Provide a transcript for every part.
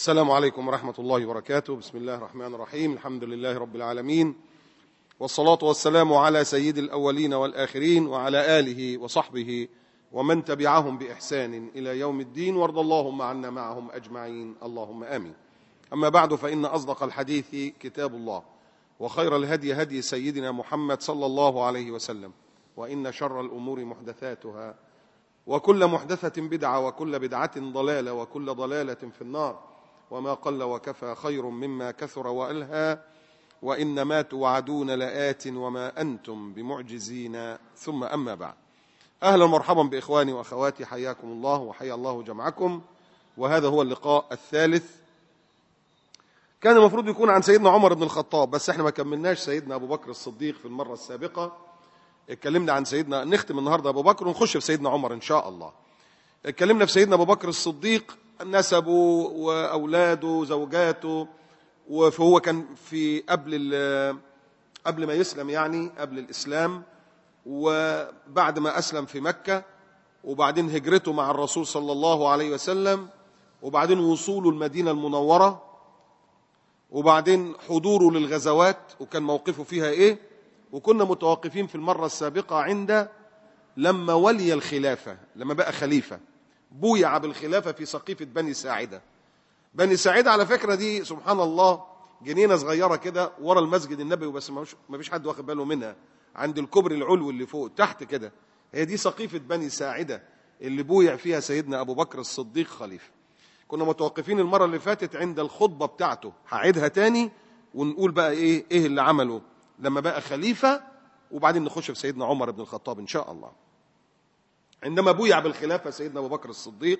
السلام عليكم ورحمة الله وبركاته بسم الله الرحمن الرحيم الحمد لله رب العالمين والصلاة والسلام على سيد الأولين والآخرين وعلى آله وصحبه ومن تبعهم بإحسان إلى يوم الدين وارض اللهم عنا معهم أجمعين اللهم آمين أما بعد فإن أصدق الحديث كتاب الله وخير الهدي هدي سيدنا محمد صلى الله عليه وسلم وإن شر الأمور محدثاتها وكل محدثة بدعة وكل بدعة ضلالة وكل ضلالة في النار وما قل وكفى خير مما كثر وألهى وإن ما توعدون لآت وما أنتم بمعجزين ثم أما بعد أهلا ومرحبا بإخواني وأخواتي حياكم الله وحيا الله جمعكم وهذا هو اللقاء الثالث كان المفروض يكون عن سيدنا عمر بن الخطاب بس احنا ما كملناش سيدنا أبو بكر الصديق في المرة السابقة اتكلمنا عن سيدنا نختم النهارده ابو بكر ونخش في سيدنا عمر ان شاء الله اتكلمنا في سيدنا ابو بكر الصديق نسبه واولاده زوجاته فهو كان في قبل قبل ما يسلم يعني قبل الاسلام وبعد ما اسلم في مكه وبعدين هجرته مع الرسول صلى الله عليه وسلم وبعدين وصوله المدينه المنوره وبعدين حضوره للغزوات وكان موقفه فيها ايه وكنا متوقفين في المرة السابقة عند لما ولي الخلافة لما بقى خليفة بويع بالخلافة في سقيفة بني ساعدة بني ساعدة على فكرة دي سبحان الله جنينة صغيرة كده ورا المسجد النبوي بس ما فيش حد واخد باله منها عند الكوبري العلوي اللي فوق تحت كده هي دي سقيفة بني ساعدة اللي بويع فيها سيدنا أبو بكر الصديق خليفة كنا متوقفين المرة اللي فاتت عند الخطبة بتاعته هعيدها تاني ونقول بقى ايه ايه اللي عمله لما بقى خليفة وبعدين نخش في سيدنا عمر بن الخطاب إن شاء الله عندما بويع بالخلافة سيدنا أبو بكر الصديق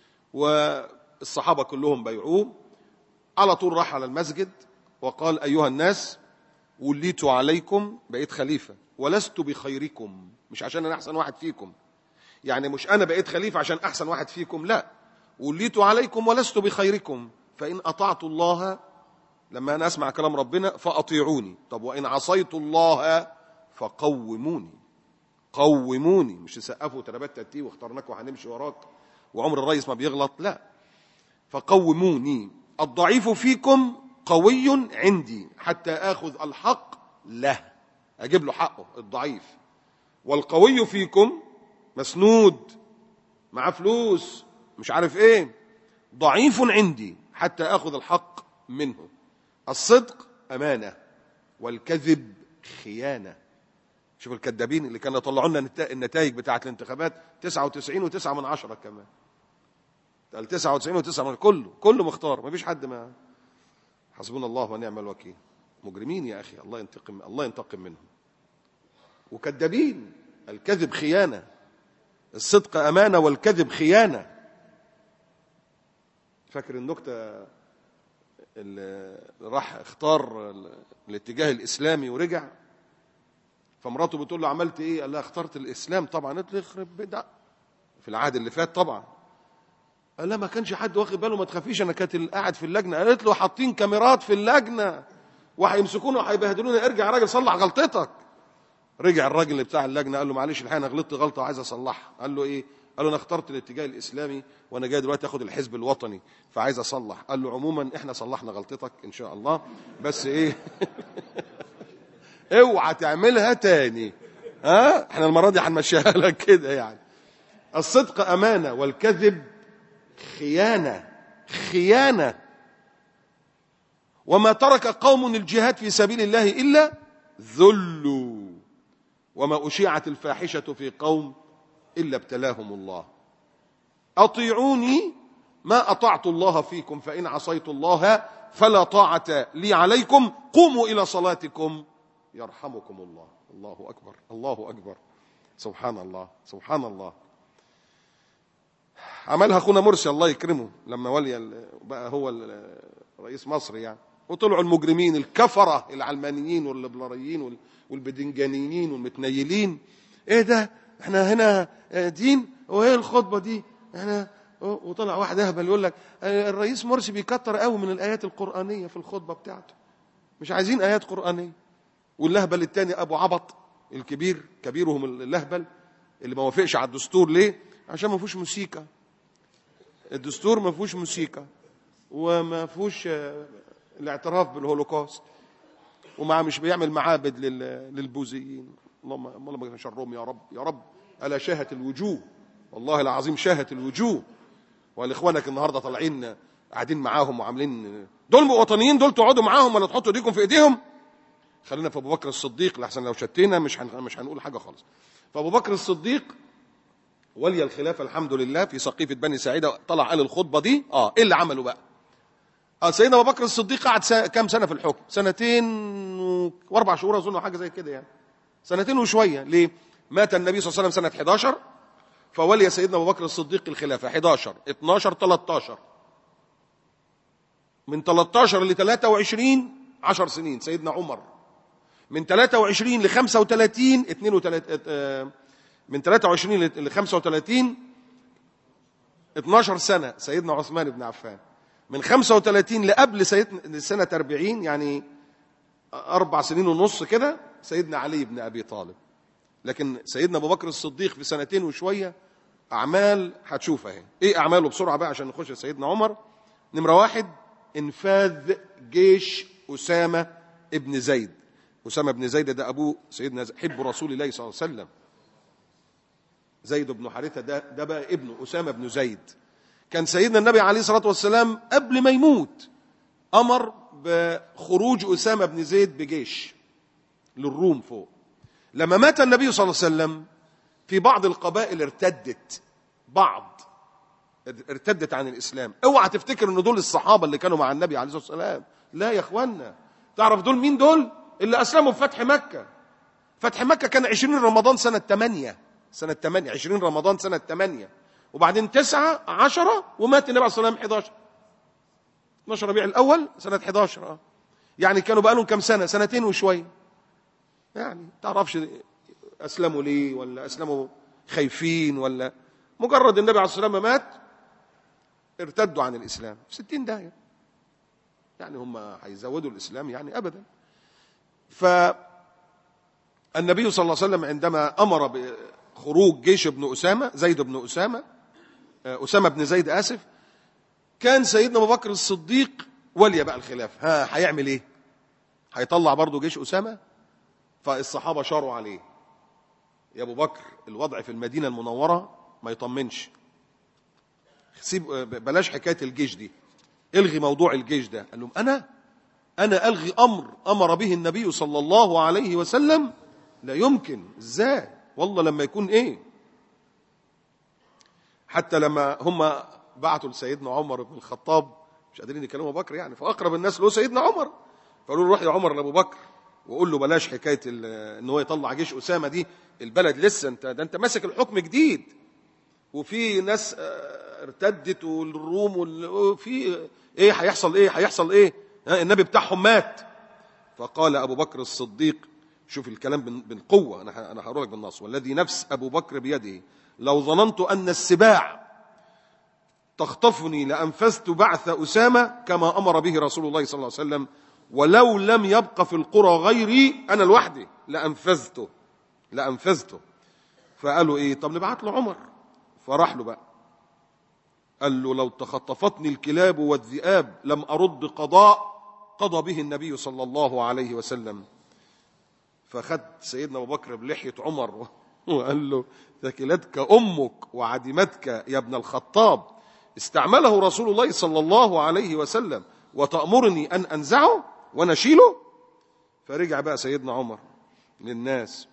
والصحابة كلهم بيعوه على طول راح على المسجد وقال أيها الناس وليت عليكم بقيت خليفة ولست بخيركم مش عشان أنا أحسن واحد فيكم يعني مش أنا بقيت خليفة عشان أحسن واحد فيكم لا وليت عليكم ولست بخيركم فإن أطعت الله لما أنا أسمع كلام ربنا فأطيعوني طب وإن عصيت الله فقوموني قوموني مش تسقفوا تربات تتي واخترناك وهنمشي وراك وعمر الرئيس ما بيغلط لا فقوموني الضعيف فيكم قوي عندي حتى آخذ الحق له أجيب له حقه الضعيف والقوي فيكم مسنود معاه فلوس مش عارف ايه ضعيف عندي حتى آخذ الحق منه الصدق أمانة والكذب خيانة شوف الكذابين اللي كانوا يطلعوا لنا النتائج بتاعة الانتخابات 99 و9 من عشرة كمان قال 99 و9 من كله كله مختار ما فيش حد ما حسبنا الله ونعم الوكيل مجرمين يا أخي الله ينتقم الله ينتقم منهم وكذابين الكذب خيانة الصدق أمانة والكذب خيانة فاكر النكتة اللي راح اختار الاتجاه الاسلامي ورجع فمراته بتقول له عملت ايه قال لها اخترت الاسلام طبعا قالت له يخرب بدع في العهد اللي فات طبعا قال لها ما كانش حد واخد باله ما تخافيش انا كانت قاعد في اللجنه قالت له حاطين كاميرات في اللجنه وهيمسكونا وهيبهدلونا ارجع يا راجل صلح غلطتك رجع الراجل اللي بتاع اللجنه قال له معلش الحقيقه انا غلطت غلطه عايز اصلحها قال له ايه قال له انا اخترت الاتجاه الاسلامي وانا جاي دلوقتي اخد الحزب الوطني فعايز اصلح قال له عموما احنا صلحنا غلطتك ان شاء الله بس ايه اوعى تعملها تاني ها احنا المره دي هنمشيها لك كده يعني الصدق امانه والكذب خيانه خيانه وما ترك قوم الجهاد في سبيل الله الا ذلوا وما اشيعت الفاحشه في قوم إلا ابتلاهم الله أطيعوني ما أطعت الله فيكم فإن عصيت الله فلا طاعة لي عليكم قوموا إلى صلاتكم يرحمكم الله الله أكبر الله أكبر سبحان الله سبحان الله عملها أخونا مرسي الله يكرمه لما ولي بقى هو رئيس مصر يعني وطلعوا المجرمين الكفرة العلمانيين والليبراليين والبدنجانيين والمتنيلين ايه ده احنا هنا دين وايه الخطبه دي احنا وطلع واحد اهبل يقول لك الرئيس مرسي بيكتر قوي من الايات القرانيه في الخطبه بتاعته مش عايزين ايات قرانيه واللهبل الثاني ابو عبط الكبير كبيرهم اللهبل اللي ما وافقش على الدستور ليه عشان ما فيهوش موسيقى الدستور ما فيهوش موسيقى وما فيهوش آه، الاعتراف بالهولوكوست ومع مش بيعمل معابد لل- للبوذيين اللهم اللهم شرهم يا رب يا رب الا شاهت الوجوه والله العظيم شاهت الوجوه والاخوانك النهارده طالعين قاعدين معاهم وعاملين دول وطنيين دول تقعدوا معاهم ولا تحطوا ايديكم في ايديهم خلينا في ابو بكر الصديق لحسن لو شتينا مش هن... مش هنقول حاجه خالص فابو بكر الصديق ولي الخلافه الحمد لله في سقيفه بني سعيده طلع قال الخطبه دي اه ايه اللي عمله بقى آه سيدنا ابو بكر الصديق قعد سنة كام سنه في الحكم سنتين و... واربع شهور اظن أو حاجه زي كده يعني سنتين وشويه ليه مات النبي صلى الله عليه وسلم سنه 11 فولي سيدنا ابو بكر الصديق الخلافه 11 12 13 من 13 ل 23 10 سنين سيدنا عمر من 23 ل 35 32 آه، من 23 ل 35 12 سنه سيدنا عثمان بن عفان من 35 لقبل سيدنا سنه 40 يعني اربع سنين ونص كده سيدنا علي بن ابي طالب لكن سيدنا ابو بكر الصديق في سنتين وشويه اعمال هتشوفها اهي ايه اعماله بسرعه بقى عشان نخش سيدنا عمر نمره واحد انفاذ جيش اسامه ابن زيد اسامه بن زيد ده ابوه سيدنا ز- حب رسول الله صلى الله عليه وسلم زيد بن حارثه ده ده بقى ابنه اسامه بن زيد كان سيدنا النبي عليه الصلاه والسلام قبل ما يموت امر بخروج اسامه بن زيد بجيش للروم فوق لما مات النبي صلى الله عليه وسلم في بعض القبائل ارتدت بعض ارتدت عن الاسلام اوعى تفتكر ان دول الصحابه اللي كانوا مع النبي عليه الصلاه والسلام لا يا اخوانا تعرف دول مين دول اللي اسلموا في فتح مكه فتح مكه كان 20 رمضان سنه 8 سنه 8 20 رمضان سنه 8 وبعدين 9 10 ومات النبي عليه الصلاه والسلام 11 12 ربيع الاول سنه 11 اه يعني كانوا بقى لهم كام سنه سنتين وشويه يعني تعرفش اسلموا ليه ولا اسلموا خايفين ولا مجرد النبي عليه الصلاه والسلام مات ارتدوا عن الاسلام 60 داهيه يعني هم هيزودوا الاسلام يعني ابدا فالنبي صلى الله عليه وسلم عندما امر بخروج جيش ابن اسامه زيد بن اسامه آه، اسامه بن زيد اسف كان سيدنا ابو بكر الصديق ولي بقى الخلافه ها هيعمل ايه هيطلع برضه جيش اسامه فالصحابه شاروا عليه يا ابو بكر الوضع في المدينه المنوره ما يطمنش سيب بلاش حكايه الجيش دي الغي موضوع الجيش ده قال لهم انا انا الغي امر امر به النبي صلى الله عليه وسلم لا يمكن ازاي والله لما يكون ايه حتى لما هم بعتوا لسيدنا عمر بن الخطاب مش قادرين يكلموا ابو بكر يعني فاقرب الناس له سيدنا عمر فقالوا له روح يا عمر لابو بكر وقول له بلاش حكايه ال- ان هو يطلع جيش اسامه دي البلد لسه انت ده انت ماسك الحكم جديد وفي ناس آه، ارتدت والروم وال- وفي ايه هيحصل ايه هيحصل ايه ها، النبي بتاعهم مات فقال ابو بكر الصديق شوف الكلام بن- بالقوه انا ه- انا هقول لك بالنص والذي نفس ابو بكر بيده لو ظننت ان السباع تخطفني لانفذت بعث اسامه كما امر به رسول الله صلى الله عليه وسلم ولو لم يبق في القرى غيري انا لوحدي لانفذته لانفذته فقالوا ايه طب نبعت له عمر فراح له بقى قال له لو تخطفتني الكلاب والذئاب لم ارد قضاء قضى به النبي صلى الله عليه وسلم فخد سيدنا ابو بكر بلحيه عمر وقال له ثكلتك امك وعدمتك يا ابن الخطاب استعمله رسول الله صلى الله عليه وسلم وتامرني ان انزعه ونشيله فرجع بقى سيدنا عمر للناس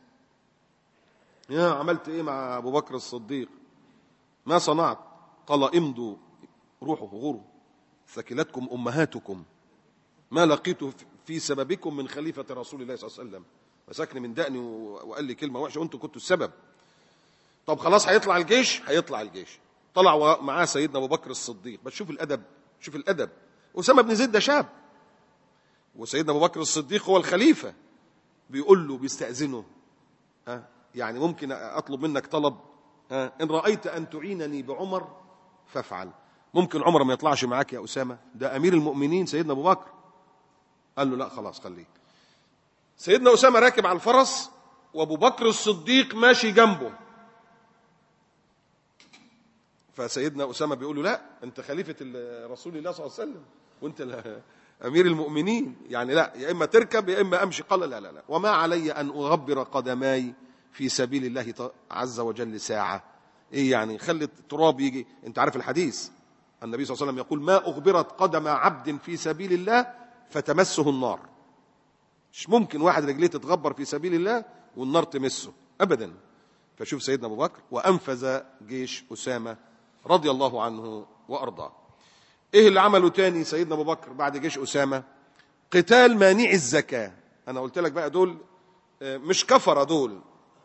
يا عملت ايه مع ابو بكر الصديق ما صنعت قال امضوا روحوا غوروا ثكلتكم امهاتكم ما لقيت في سببكم من خليفه رسول الله صلى الله عليه وسلم مسكني من دقني وقال لي كلمه وحشه وانتم كنتوا السبب طب خلاص هيطلع الجيش هيطلع الجيش طلع معاه سيدنا ابو بكر الصديق بس شوف الادب شوف الادب اسامه بن زيد ده شاب وسيدنا ابو بكر الصديق هو الخليفه بيقول له بيستاذنه ها يعني ممكن اطلب منك طلب ها ان رايت ان تعينني بعمر فافعل ممكن عمر ما يطلعش معاك يا اسامه ده امير المؤمنين سيدنا ابو بكر قال له لا خلاص خليه سيدنا اسامه راكب على الفرس وابو بكر الصديق ماشي جنبه فسيدنا أسامة بيقول له لا أنت خليفة ال- رسول الله صلى الله عليه وسلم وأنت ال- أمير المؤمنين يعني لا يا إما تركب يا إما أمشي قال لا لا لا وما علي أن أغبر قدماي في سبيل الله ط- عز وجل ساعة إيه يعني خلي التراب يجي أنت عارف الحديث النبي صلى الله عليه وسلم يقول ما أغبرت قدم عبد في سبيل الله فتمسه النار مش ممكن واحد رجليه تتغبر في سبيل الله والنار تمسه ابدا فشوف سيدنا ابو بكر وانفذ جيش اسامه رضي الله عنه وارضاه ايه اللي عمله تاني سيدنا ابو بكر بعد جيش اسامه قتال مانع الزكاه انا قلت لك بقى دول آه، مش كفره دول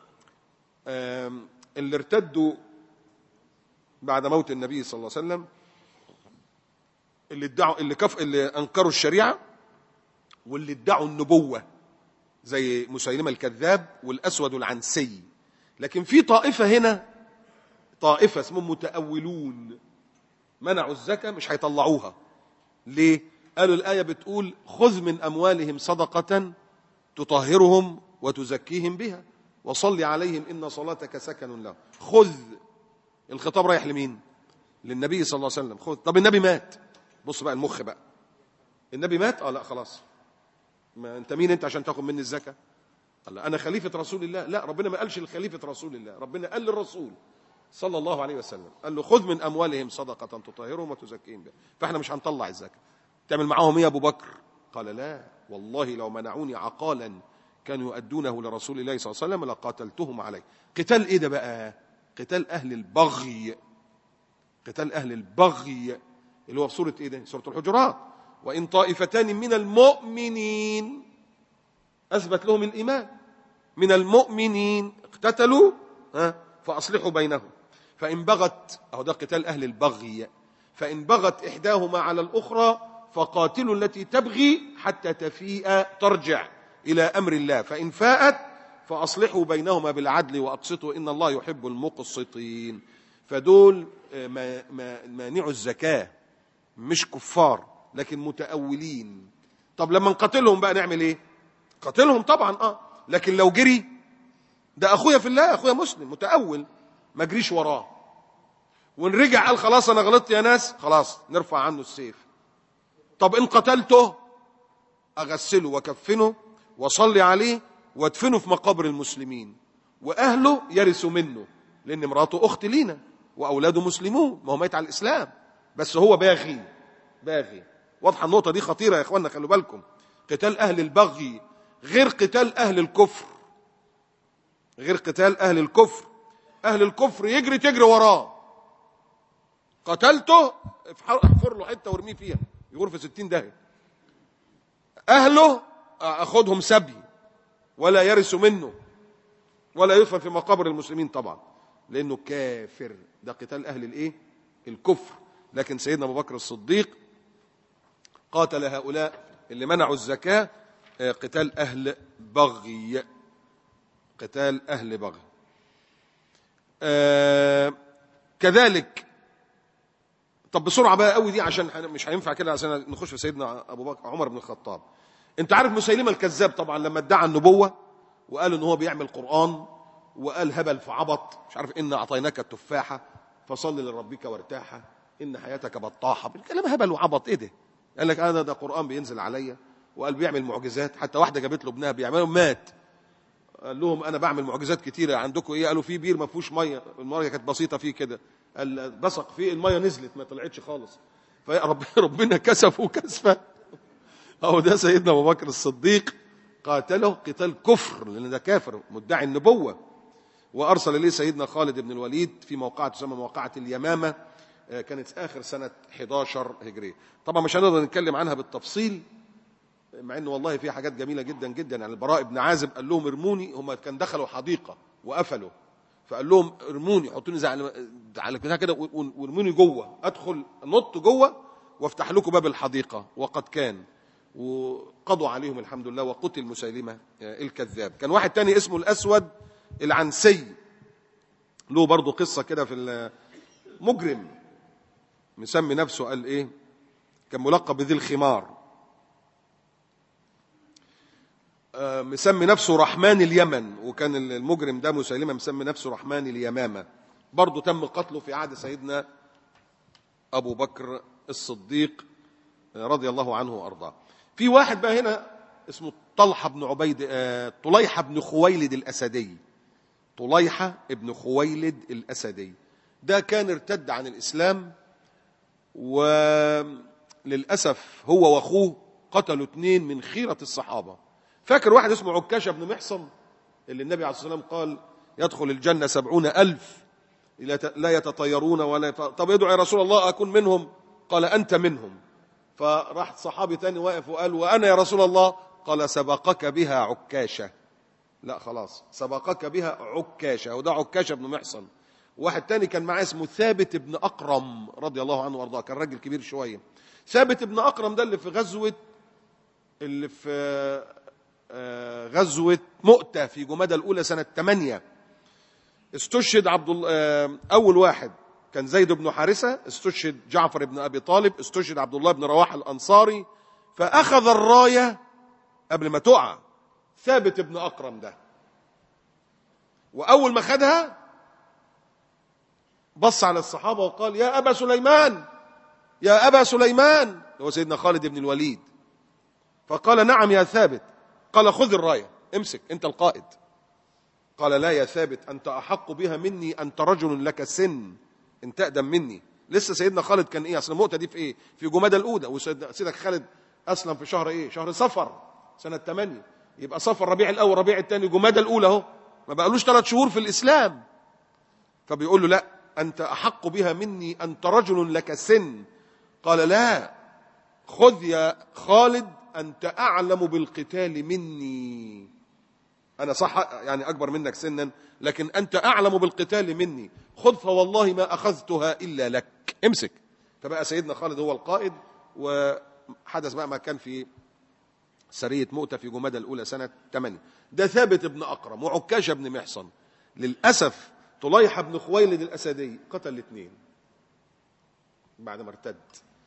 آم، اللي ارتدوا بعد موت النبي صلى الله عليه وسلم اللي ادعوا اللي كف اللي انكروا الشريعه واللي ادعوا النبوة زي مسيلمة الكذاب والأسود العنسي لكن في طائفة هنا طائفة اسمهم متأولون منعوا الزكاة مش هيطلعوها ليه؟ قالوا الآية بتقول خذ من أموالهم صدقة تطهرهم وتزكيهم بها وصل عليهم إن صلاتك سكن لهم خذ الخطاب رايح لمين؟ للنبي صلى الله عليه وسلم خذ طب النبي مات بص بقى المخ بقى النبي مات اه لا خلاص ما انت مين انت عشان تاخد مني الزكاه قال لا، انا خليفه رسول الله لا ربنا ما قالش لخليفه رسول الله ربنا قال للرسول صلى الله عليه وسلم قال له خذ من اموالهم صدقه تطهرهم وتزكيهم بها فاحنا مش هنطلع الزكاه تعمل معاهم ايه يا ابو بكر قال لا والله لو منعوني عقالا كانوا يؤدونه لرسول الله صلى الله عليه وسلم لقاتلتهم عليه قتال ايه ده بقى قتال اهل البغي قتال اهل البغي اللي هو في سوره ايه ده سوره الحجرات وان طائفتان من المؤمنين اثبت لهم الايمان من المؤمنين اقتتلوا ها فاصلحوا بينهم فان بغت اهو ده قتال اهل البغي فان بغت احداهما على الاخرى فقاتلوا التي تبغي حتى تفيء ترجع الى امر الله فان فاءت فاصلحوا بينهما بالعدل واقسطوا ان الله يحب المقسطين فدول آه، ما- ما- مانعوا الزكاه مش كفار لكن متأولين طب لما نقاتلهم بقى نعمل ايه قاتلهم طبعا اه لكن لو جري ده اخويا في الله اخويا مسلم متأول ما جريش وراه وان رجع قال خلاص انا غلطت يا ناس خلاص نرفع عنه السيف طب ان قتلته اغسله وكفنه واصلي عليه وادفنه في مقابر المسلمين واهله يرثوا منه لان مراته اخت لينا واولاده مسلمون ما هو ميت على الاسلام بس هو باغي باغي واضحه النقطه دي خطيره يا اخوانا خلوا بالكم قتال اهل البغي غير قتال اهل الكفر غير قتال اهل الكفر اهل الكفر يجري تجري وراه قتلته افحر- احفر له حته وارميه فيها يقول في ستين داهيه اهله اخذهم سبي ولا يرث منه ولا يدفن في مقابر المسلمين طبعا لانه كافر ده قتال اهل الايه الكفر لكن سيدنا ابو بكر الصديق قاتل هؤلاء اللي منعوا الزكاه آه، قتال اهل بغي قتال اهل بغي آه كذلك طب بسرعه بقى قوي دي عشان ح- مش هينفع كده عشان نخش في سيدنا ابو بكر عمر بن الخطاب انت عارف مسيلمه الكذاب طبعا لما ادعى النبوه وقال ان هو بيعمل قران وقال هبل فعبط مش عارف ان اعطيناك التفاحه فصل لربك وارتاح ان حياتك بطاحه الكلام هبل وعبط ايه ده قال لك انا ده قران بينزل عليا وقال بيعمل معجزات حتى واحده جابت له ابنها بيعمله مات قال لهم انا بعمل معجزات كتيره عندكم ايه قالوا في بير ما فيهوش ميه الميه كانت بسيطه فيه كده قال بصق فيه الميه نزلت ما طلعتش خالص فربنا ربنا كسفه كسفه اهو ده سيدنا ابو بكر الصديق قاتله قتال كفر لان ده كافر مدعي النبوه وارسل اليه سيدنا خالد بن الوليد في موقعه تسمى موقعه اليمامه آه، كانت اخر سنه 11 هجريه طبعا مش هنقدر نتكلم عنها بالتفصيل مع ان والله في حاجات جميله جدا جدا يعني البراء بن عازب قال لهم ارموني هم كان دخلوا حديقه وقفلوا فقال لهم ارموني حطوني زي على على بتاع كده و- و- وارموني جوه ادخل نط جوه وافتح لكم باب الحديقه وقد كان وقضوا عليهم الحمد لله وقتل مسيلمه آه، الكذاب كان واحد تاني اسمه الاسود العنسي له برضه قصه كده في ال- مجرم مسمي نفسه قال ايه كان ملقب بذي الخمار آه، مسمي نفسه رحمن اليمن وكان المجرم ده مسيلمه مسمي نفسه رحمن اليمامه برضه تم قتله في عهد سيدنا أبو بكر الصديق رضي الله عنه وأرضاه في واحد بقى هنا اسمه طلحة بن عبيد آه، طليحة بن خويلد الأسدي طليحة بن خويلد الأسدي ده كان ارتد عن الإسلام وللأسف هو وأخوه قتلوا اثنين من خيرة الصحابة فاكر واحد اسمه عكاشة بن محصن اللي النبي عليه الصلاة والسلام قال يدخل الجنة سبعون ألف لا يتطيرون ولا يت... طب ادعو يا رسول الله أكون منهم قال أنت منهم فراح صحابي تاني واقف وقال وأنا يا رسول الله قال سبقك بها عكاشة لا خلاص سبقك بها عكاشة وده عكاشة بن محصن واحد تاني كان معاه اسمه ثابت بن أقرم رضي الله عنه وارضاه كان راجل كبير شوية ثابت بن أقرم ده اللي في غزوة اللي في آه، غزوة مؤتة في جمادى الأولى سنة 8 استشهد عبد الله آه، أول واحد كان زيد بن حارثة استشهد جعفر بن أبي طالب استشهد عبد الله بن رواحة الأنصاري فأخذ الراية قبل ما تقع ثابت بن أقرم ده وأول ما خدها بص على الصحابة وقال يا أبا سليمان يا أبا سليمان هو سيدنا خالد بن الوليد فقال نعم يا ثابت قال خذ الراية امسك انت القائد قال لا يا ثابت انت احق بها مني انت رجل لك سن انت اقدم مني لسه سيدنا خالد كان ايه اصل المؤتة دي في ايه في جمادى الاولى وسيدك خالد اسلم في شهر ايه شهر صفر سنة 8 يبقى صفر ربيع الاول ربيع الثاني جمادى الاولى اهو ما بقالوش ثلاث شهور في الاسلام فبيقول له لا انت احق بها مني انت رجل لك سن قال لا خذ يا خالد أنت أعلم بالقتال مني أنا صح يعني أكبر منك سنا لكن أنت أعلم بالقتال مني خذ فوالله ما أخذتها إلا لك امسك فبقى سيدنا خالد هو القائد وحدث بقى ما كان في سرية مؤتة في جمادى الأولى سنة 8 ده ثابت بن أقرم وعكاشة بن محصن للأسف طليحة بن خويلد الأسدي قتل الاثنين بعد ما ارتد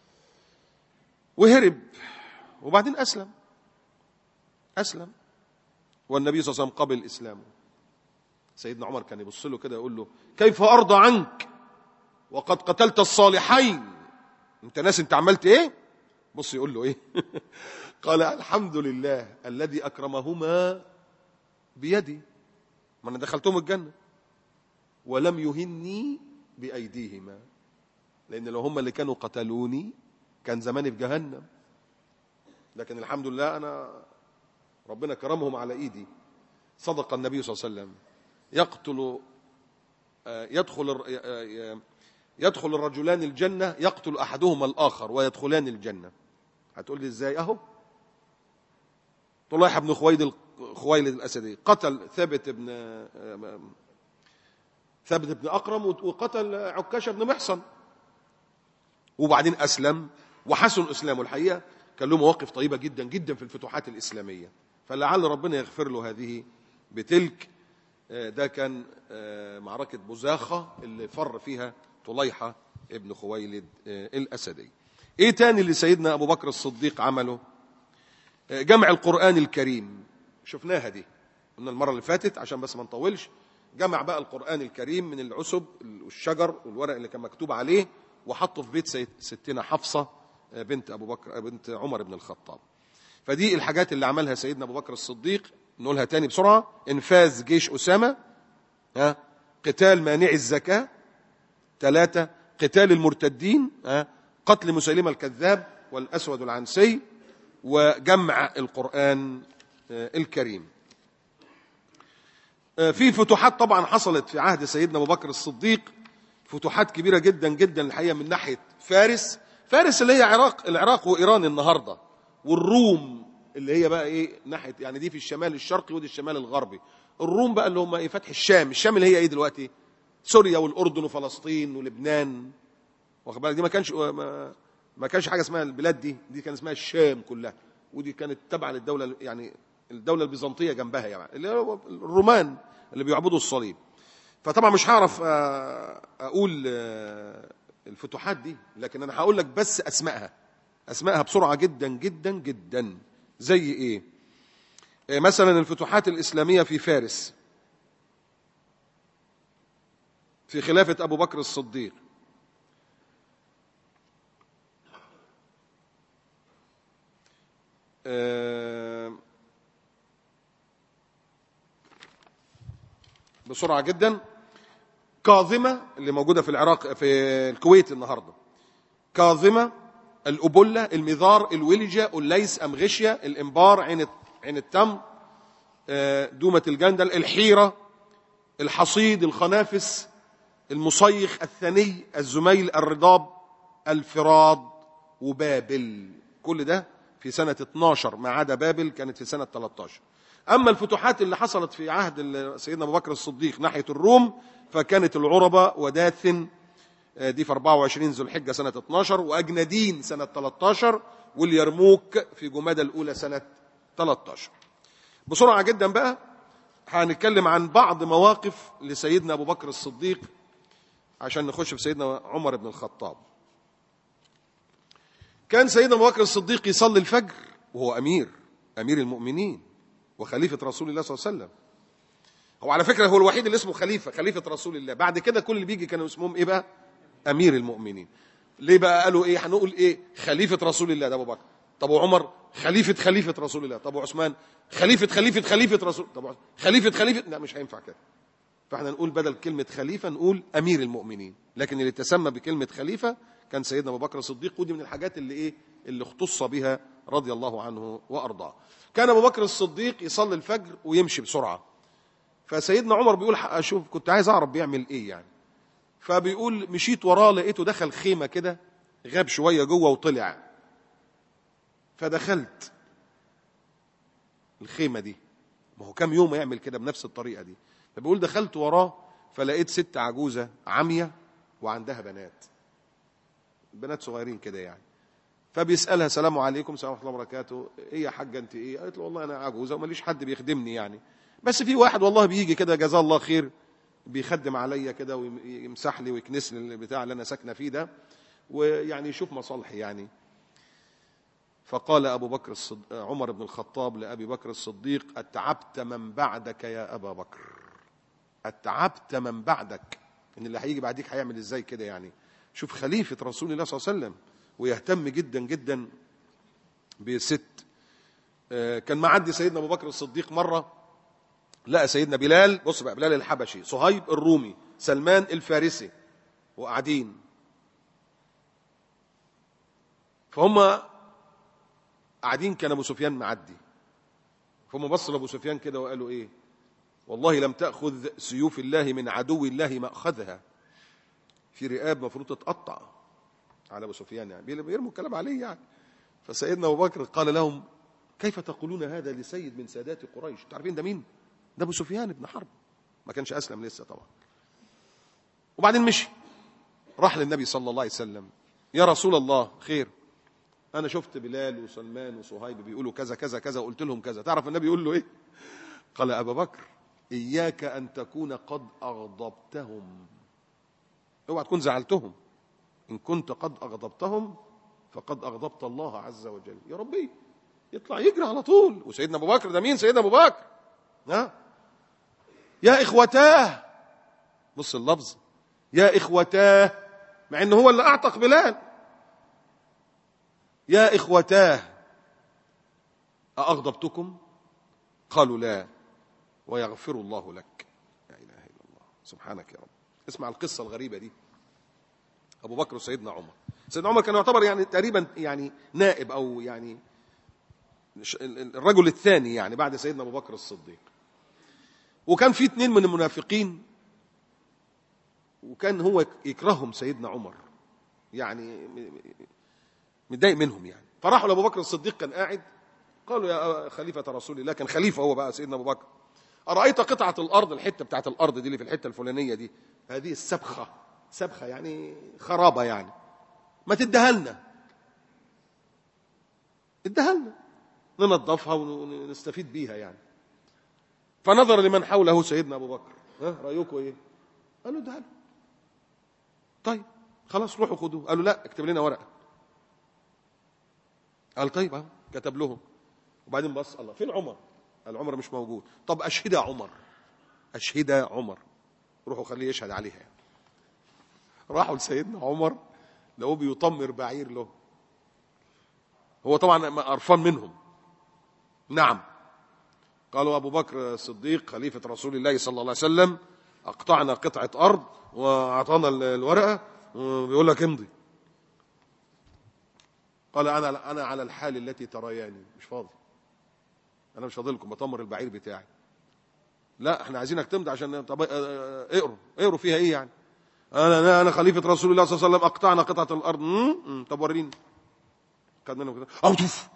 وهرب وبعدين أسلم أسلم والنبي صلى الله عليه وسلم قبل إسلامه سيدنا عمر كان يبص له كده يقول له كيف أرضى عنك وقد قتلت الصالحين انت ناس انت عملت ايه بص يقول له ايه قال الحمد لله الذي أكرمهما بيدي ما أنا دخلتهم الجنة ولم يهني بأيديهما لأن لو هم اللي كانوا قتلوني كان زماني في جهنم لكن الحمد لله أنا ربنا كرمهم على إيدي صدق النبي صلى الله عليه وسلم يقتل يدخل يدخل الرجلان الجنة يقتل أحدهما الآخر ويدخلان الجنة هتقول لي إزاي أهو طليحة بن خويلد خويلد الأسدي قتل ثابت بن ثابت بن أقرم وقتل عكاشة بن محصن وبعدين أسلم وحسن إسلامه الحقيقة كان له مواقف طيبة جدا جدا في الفتوحات الإسلامية فلعل ربنا يغفر له هذه بتلك ده كان معركة بزاخة اللي فر فيها طليحة ابن خويلد الأسدي ايه تاني اللي سيدنا أبو بكر الصديق عمله جمع القرآن الكريم شفناها دي قلنا المرة اللي فاتت عشان بس ما نطولش جمع بقى القرآن الكريم من العسب والشجر والورق اللي كان مكتوب عليه وحطه في بيت ستنا حفصة بنت أبو بكر بنت عمر بن الخطاب فدي الحاجات اللي عملها سيدنا أبو بكر الصديق نقولها تاني بسرعة انفاذ جيش أسامة ها قتال مانع الزكاة ثلاثة قتال المرتدين ها قتل مسيلمة الكذاب والأسود العنسي وجمع القرآن الكريم في فتوحات طبعا حصلت في عهد سيدنا أبو بكر الصديق فتوحات كبيرة جدا جدا الحقيقة من ناحية فارس فارس اللي هي عراق العراق وإيران النهاردة والروم اللي هي بقى ايه ناحيه يعني دي في الشمال الشرقي ودي الشمال الغربي الروم بقى اللي هم ايه فتح الشام الشام اللي هي ايه دلوقتي سوريا والاردن وفلسطين ولبنان واخد بالك دي ما كانش ما, ما كانش حاجه اسمها البلاد دي دي كان اسمها الشام كلها ودي كانت تبع للدوله يعني الدوله البيزنطيه جنبها يعني اللي هو الرومان اللي بيعبدوا الصليب فطبعا مش هعرف اقول الفتوحات دي لكن انا هقول لك بس اسمائها اسمائها بسرعه جدا جدا جدا زي ايه مثلا الفتوحات الاسلاميه في فارس في خلافه ابو بكر الصديق آه، بسرعة جدا كاظمة اللي موجودة في العراق في الكويت النهاردة كاظمة الأبلة المذار الولجة الليس أمغشية الإنبار عين عين التمر آه، دومة الجندل الحيرة الحصيد الخنافس المصيخ الثني الزميل الرضاب الفراد وبابل كل ده في سنة 12 ما عدا بابل كانت في سنة 13 أما الفتوحات اللي حصلت في عهد ال- سيدنا أبو بكر الصديق ناحية الروم فكانت العربة وداثن آه، دي في 24 ذو الحجة سنة 12 وأجندين سنة 13 واليرموك في جمادى الأولى سنة 13 بسرعة جدا بقى هنتكلم عن بعض مواقف لسيدنا أبو بكر الصديق عشان نخش في سيدنا عمر بن الخطاب كان سيدنا أبو بكر الصديق يصلي الفجر وهو أمير أمير المؤمنين وخليفة رسول الله صلى الله عليه وسلم هو على فكرة هو الوحيد اللي اسمه خليفة خليفة رسول الله بعد كده كل اللي بيجي كانوا اسمهم إيه بقى أمير المؤمنين ليه بقى قالوا إيه هنقول إيه خليفة رسول الله ده أبو بكر طب وعمر خليفة خليفة رسول الله طب وعثمان خليفة خليفة خليفة رسول طب خليفة خليفة لا مش هينفع كده فاحنا نقول بدل كلمة خليفة نقول أمير المؤمنين لكن اللي تسمى بكلمة خليفة كان سيدنا أبو بكر الصديق ودي من الحاجات اللي إيه اللي اختص بها رضي الله عنه وأرضاه كان أبو بكر الصديق يصلي الفجر ويمشي بسرعة فسيدنا عمر بيقول أشوف كنت عايز أعرف بيعمل إيه يعني فبيقول مشيت وراه لقيته دخل خيمة كده غاب شوية جوه وطلع فدخلت الخيمة دي ما هو كام يوم يعمل كده بنفس الطريقة دي فبيقول دخلت وراه فلقيت ست عجوزة عمية وعندها بنات بنات صغيرين كده يعني فبيسألها سلام عليكم سلام ورحمة الله وبركاته ايه يا حاجة انت ايه قالت له والله انا عجوزة وماليش حد بيخدمني يعني بس في واحد والله بيجي كده جزاه الله خير بيخدم عليا كده ويمسح لي ويكنس لي البتاع اللي انا ساكنه فيه ده ويعني يشوف مصالحي يعني فقال أبو بكر الصد... عمر بن الخطاب لأبي بكر الصديق أتعبت من بعدك يا أبا بكر أتعبت من بعدك إن اللي هيجي بعديك هيعمل إزاي كده يعني شوف خليفة رسول الله صلى الله عليه وسلم ويهتم جدا جدا بست آه، كان معدي سيدنا أبو بكر الصديق مرة لقى سيدنا بلال بص بقى بلال الحبشي صهيب الرومي سلمان الفارسي وقاعدين فهم قاعدين كان ابو سفيان معدي فهم بصوا لابو سفيان كده وقالوا ايه والله لم تاخذ سيوف الله من عدو الله ماخذها في رقاب مفروض تتقطع على ابو سفيان يعني بيرموا الكلام عليه يعني فسيدنا ابو بكر قال لهم كيف تقولون هذا لسيد من سادات قريش تعرفين ده مين ده ابو سفيان بن حرب ما كانش اسلم لسه طبعا وبعدين مشي راح للنبي صلى الله عليه وسلم يا رسول الله خير انا شفت بلال وسلمان وصهيب بيقولوا كذا كذا كذا وقلت لهم كذا تعرف النبي يقول له ايه قال ابا بكر اياك ان تكون قد اغضبتهم اوعى تكون زعلتهم ان كنت قد اغضبتهم فقد اغضبت الله عز وجل يا ربي يطلع يجري على طول وسيدنا ابو بكر ده مين سيدنا ابو بكر ها يا اخوتاه بص اللفظ يا اخوتاه مع ان هو اللي اعتق بلال يا إخوتاه أأغضبتكم قالوا لا ويغفر الله لك لا إله إلا الله سبحانك يا رب اسمع القصة الغريبة دي أبو بكر وسيدنا عمر سيدنا عمر كان يعتبر يعني تقريبا يعني نائب أو يعني الرجل الثاني يعني بعد سيدنا أبو بكر الصديق وكان في اثنين من المنافقين وكان هو يكرههم سيدنا عمر يعني متضايق منهم يعني فراحوا لابو بكر الصديق كان قاعد قالوا يا خليفه رسول الله كان خليفه هو بقى سيدنا ابو بكر ارايت قطعه الارض الحته بتاعت الارض دي اللي في الحته الفلانيه دي هذه السبخه سبخه يعني خرابه يعني ما تديها لنا اديها لنا ننظفها ونستفيد بيها يعني فنظر لمن حوله سيدنا ابو بكر ها رايكم ايه قالوا اديها لنا طيب خلاص روحوا خدوه قالوا لا اكتب لنا ورقه قال طيب اهو كتب لهم وبعدين بص الله فين عمر قال عمر مش موجود طب اشهد عمر اشهد عمر روحوا خليه يشهد عليها يعني. راحوا لسيدنا عمر لقوه بيطمر بعير له هو طبعا قرفان منهم نعم قالوا أبو بكر الصديق خليفة رسول الله صلى الله عليه وسلم أقطعنا قطعة أرض وأعطانا ال- الورقة وبيقول لك امضي قال أنا أنا على الحال التي ترياني مش فاضي أنا مش فاضي لكم بطمر البعير بتاعي لا احنا عايزينك تمضي عشان طب اه، اه، اقروا اقروا فيها ايه يعني انا انا انا خليفه رسول الله صلى الله عليه وسلم اقطعنا قطعه الارض مم، مم، طب وريني خد منهم كده اوتف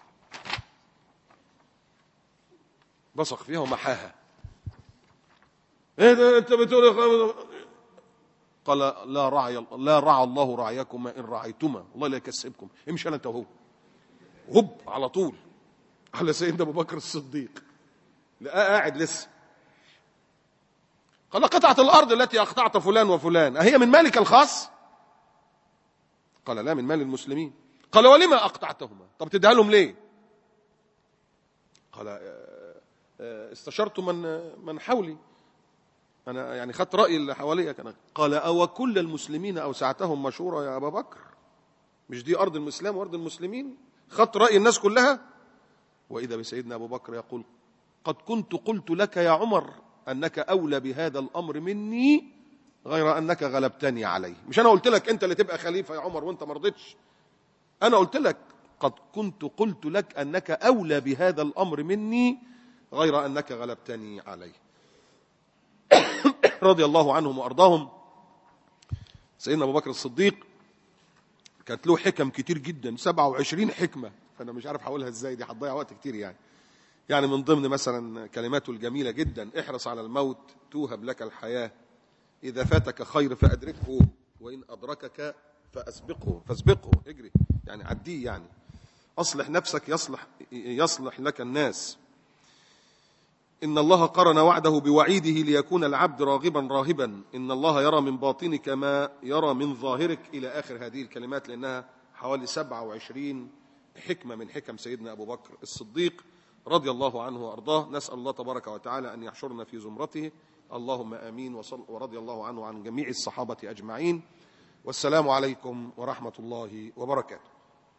بصق فيها ومحاها ايه ده انت بتقول يا خ- قال لا رعي لا رعى الله رعيكما ان رعيتما الله لا يكسبكم امشي انا انت وهو هب على طول على سيدنا ابو بكر الصديق لا قاعد لسه قال قطعة الأرض التي أقطعت فلان وفلان أهي من مالك الخاص قال لا من مال المسلمين قال ولما أقطعتهما طب تديها لهم ليه قال آه، آه، استشرت من من حولي أنا يعني خدت رأي اللي حواليا كان قال أو كل المسلمين أوسعتهم مشورة يا أبا بكر مش دي أرض الإسلام وأرض المسلمين خدت رأي الناس كلها وإذا بسيدنا أبو بكر يقول قد كنت قلت لك يا عمر أنك أولى بهذا الأمر مني غير أنك غلبتني عليه مش أنا قلت لك أنت اللي تبقى خليفة يا عمر وأنت ما رضيتش أنا قلت لك قد كنت قلت لك أنك أولى بهذا الأمر مني غير أنك غلبتني عليه رضي الله عنهم وأرضاهم سيدنا أبو بكر الصديق كانت له حكم كتير جدا 27 حكمة فأنا مش عارف هقولها إزاي دي هتضيع وقت كتير يعني يعني من ضمن مثلا كلماته الجميلة جدا احرص على الموت توهب لك الحياة إذا فاتك خير فأدركه وإن أدركك فأسبقه فاسبقه اجري يعني عديه يعني أصلح نفسك يصلح يصلح لك الناس إن الله قرن وعده بوعيده ليكون العبد راغبا راهبا إن الله يرى من باطنك ما يرى من ظاهرك إلى آخر هذه الكلمات لأنها حوالي 27 حكمة من حكم سيدنا أبو بكر الصديق رضي الله عنه وأرضاه نسأل الله تبارك وتعالى أن يحشرنا في زمرته اللهم آمين وصل ورضي الله عنه عن جميع الصحابة أجمعين والسلام عليكم ورحمة الله وبركاته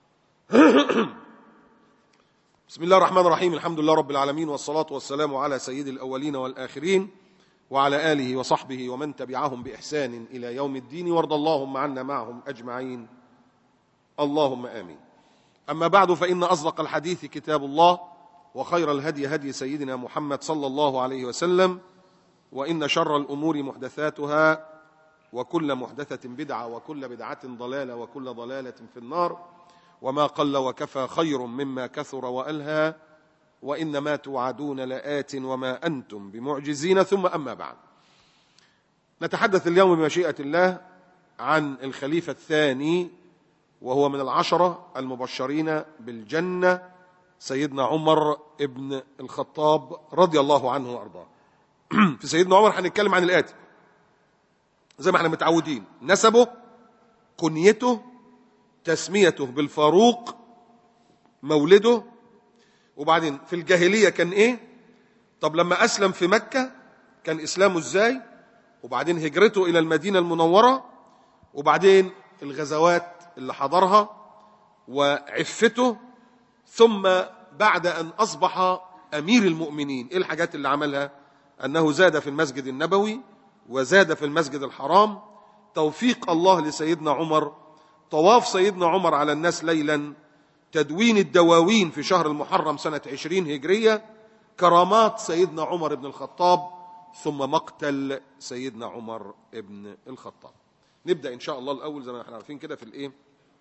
بسم الله الرحمن الرحيم الحمد لله رب العالمين والصلاة والسلام على سيد الأولين والآخرين وعلى آله وصحبه ومن تبعهم بإحسان إلى يوم الدين وارض اللهم عنا معهم أجمعين اللهم آمين أما بعد فإن أصدق الحديث كتاب الله وخير الهدي هدي سيدنا محمد صلى الله عليه وسلم وإن شر الأمور محدثاتها وكل محدثة بدعة وكل بدعة ضلالة وكل ضلالة في النار وما قل وكفى خير مما كثر وألهى وإنما توعدون لآت وما أنتم بمعجزين ثم أما بعد نتحدث اليوم بمشيئة الله عن الخليفة الثاني وهو من العشرة المبشرين بالجنة سيدنا عمر ابن الخطاب رضي الله عنه وأرضاه في سيدنا عمر هنتكلم عن الآتي زي ما احنا متعودين نسبه كنيته تسميته بالفاروق مولده وبعدين في الجاهلية كان ايه طب لما أسلم في مكة كان إسلامه ازاي وبعدين هجرته إلى المدينة المنورة وبعدين الغزوات اللي حضرها وعفته ثم بعد أن أصبح أمير المؤمنين إيه الحاجات اللي عملها أنه زاد في المسجد النبوي وزاد في المسجد الحرام توفيق الله لسيدنا عمر طواف سيدنا عمر على الناس ليلا تدوين الدواوين في شهر المحرم سنة عشرين هجرية كرامات سيدنا عمر بن الخطاب ثم مقتل سيدنا عمر بن الخطاب نبدأ إن شاء الله الأول زي ما احنا عارفين كده في الإيه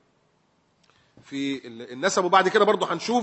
في النسب وبعد كده برضو هنشوف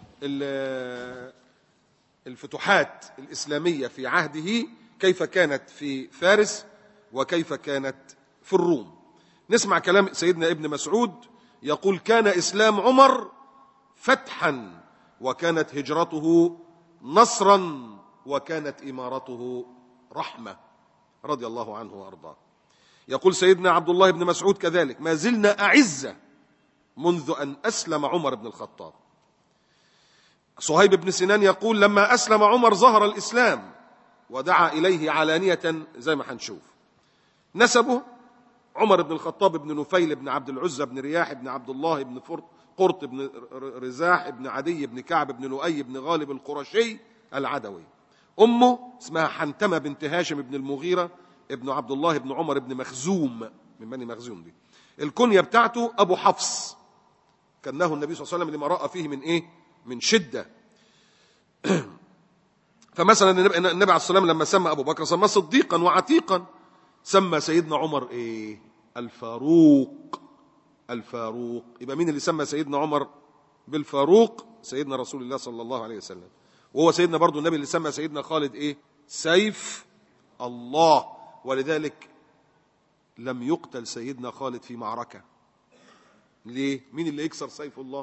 الفتوحات الإسلامية في عهده كيف كانت في فارس وكيف كانت في الروم نسمع كلام سيدنا ابن مسعود يقول كان إسلام عمر فتحا وكانت هجرته نصرا وكانت إمارته رحمة رضي الله عنه وأرضاه يقول سيدنا عبد الله بن مسعود كذلك ما زلنا أعزة منذ أن أسلم عمر بن الخطاب صهيب بن سنان يقول لما أسلم عمر ظهر الإسلام ودعا إليه علانية زي ما هنشوف نسبه عمر بن الخطاب بن نفيل بن عبد العزى بن رياح بن عبد الله بن فرط قرط بن ر- رزاح بن عدي بن كعب بن لؤي بن غالب القرشي العدوي أمه اسمها حنتمة بنت هاشم بن المغيرة ابن عبد الله بن عمر بن مخزوم من بني مخزوم دي الكنية بتاعته أبو حفص كانه النبي صلى الله عليه وسلم لما راى فيه من ايه من شده فمثلا النبي النبي عليه الصلاه والسلام لما سمى ابو بكر سماه صديقا وعتيقا سمى سيدنا عمر ايه الفاروق الفاروق يبقى مين اللي سمى سيدنا عمر بالفاروق سيدنا رسول الله صلى الله عليه وسلم وهو سيدنا برضو النبي اللي سمى سيدنا خالد ايه سيف الله ولذلك لم يقتل سيدنا خالد في معركه ليه مين اللي يكسر سيف الله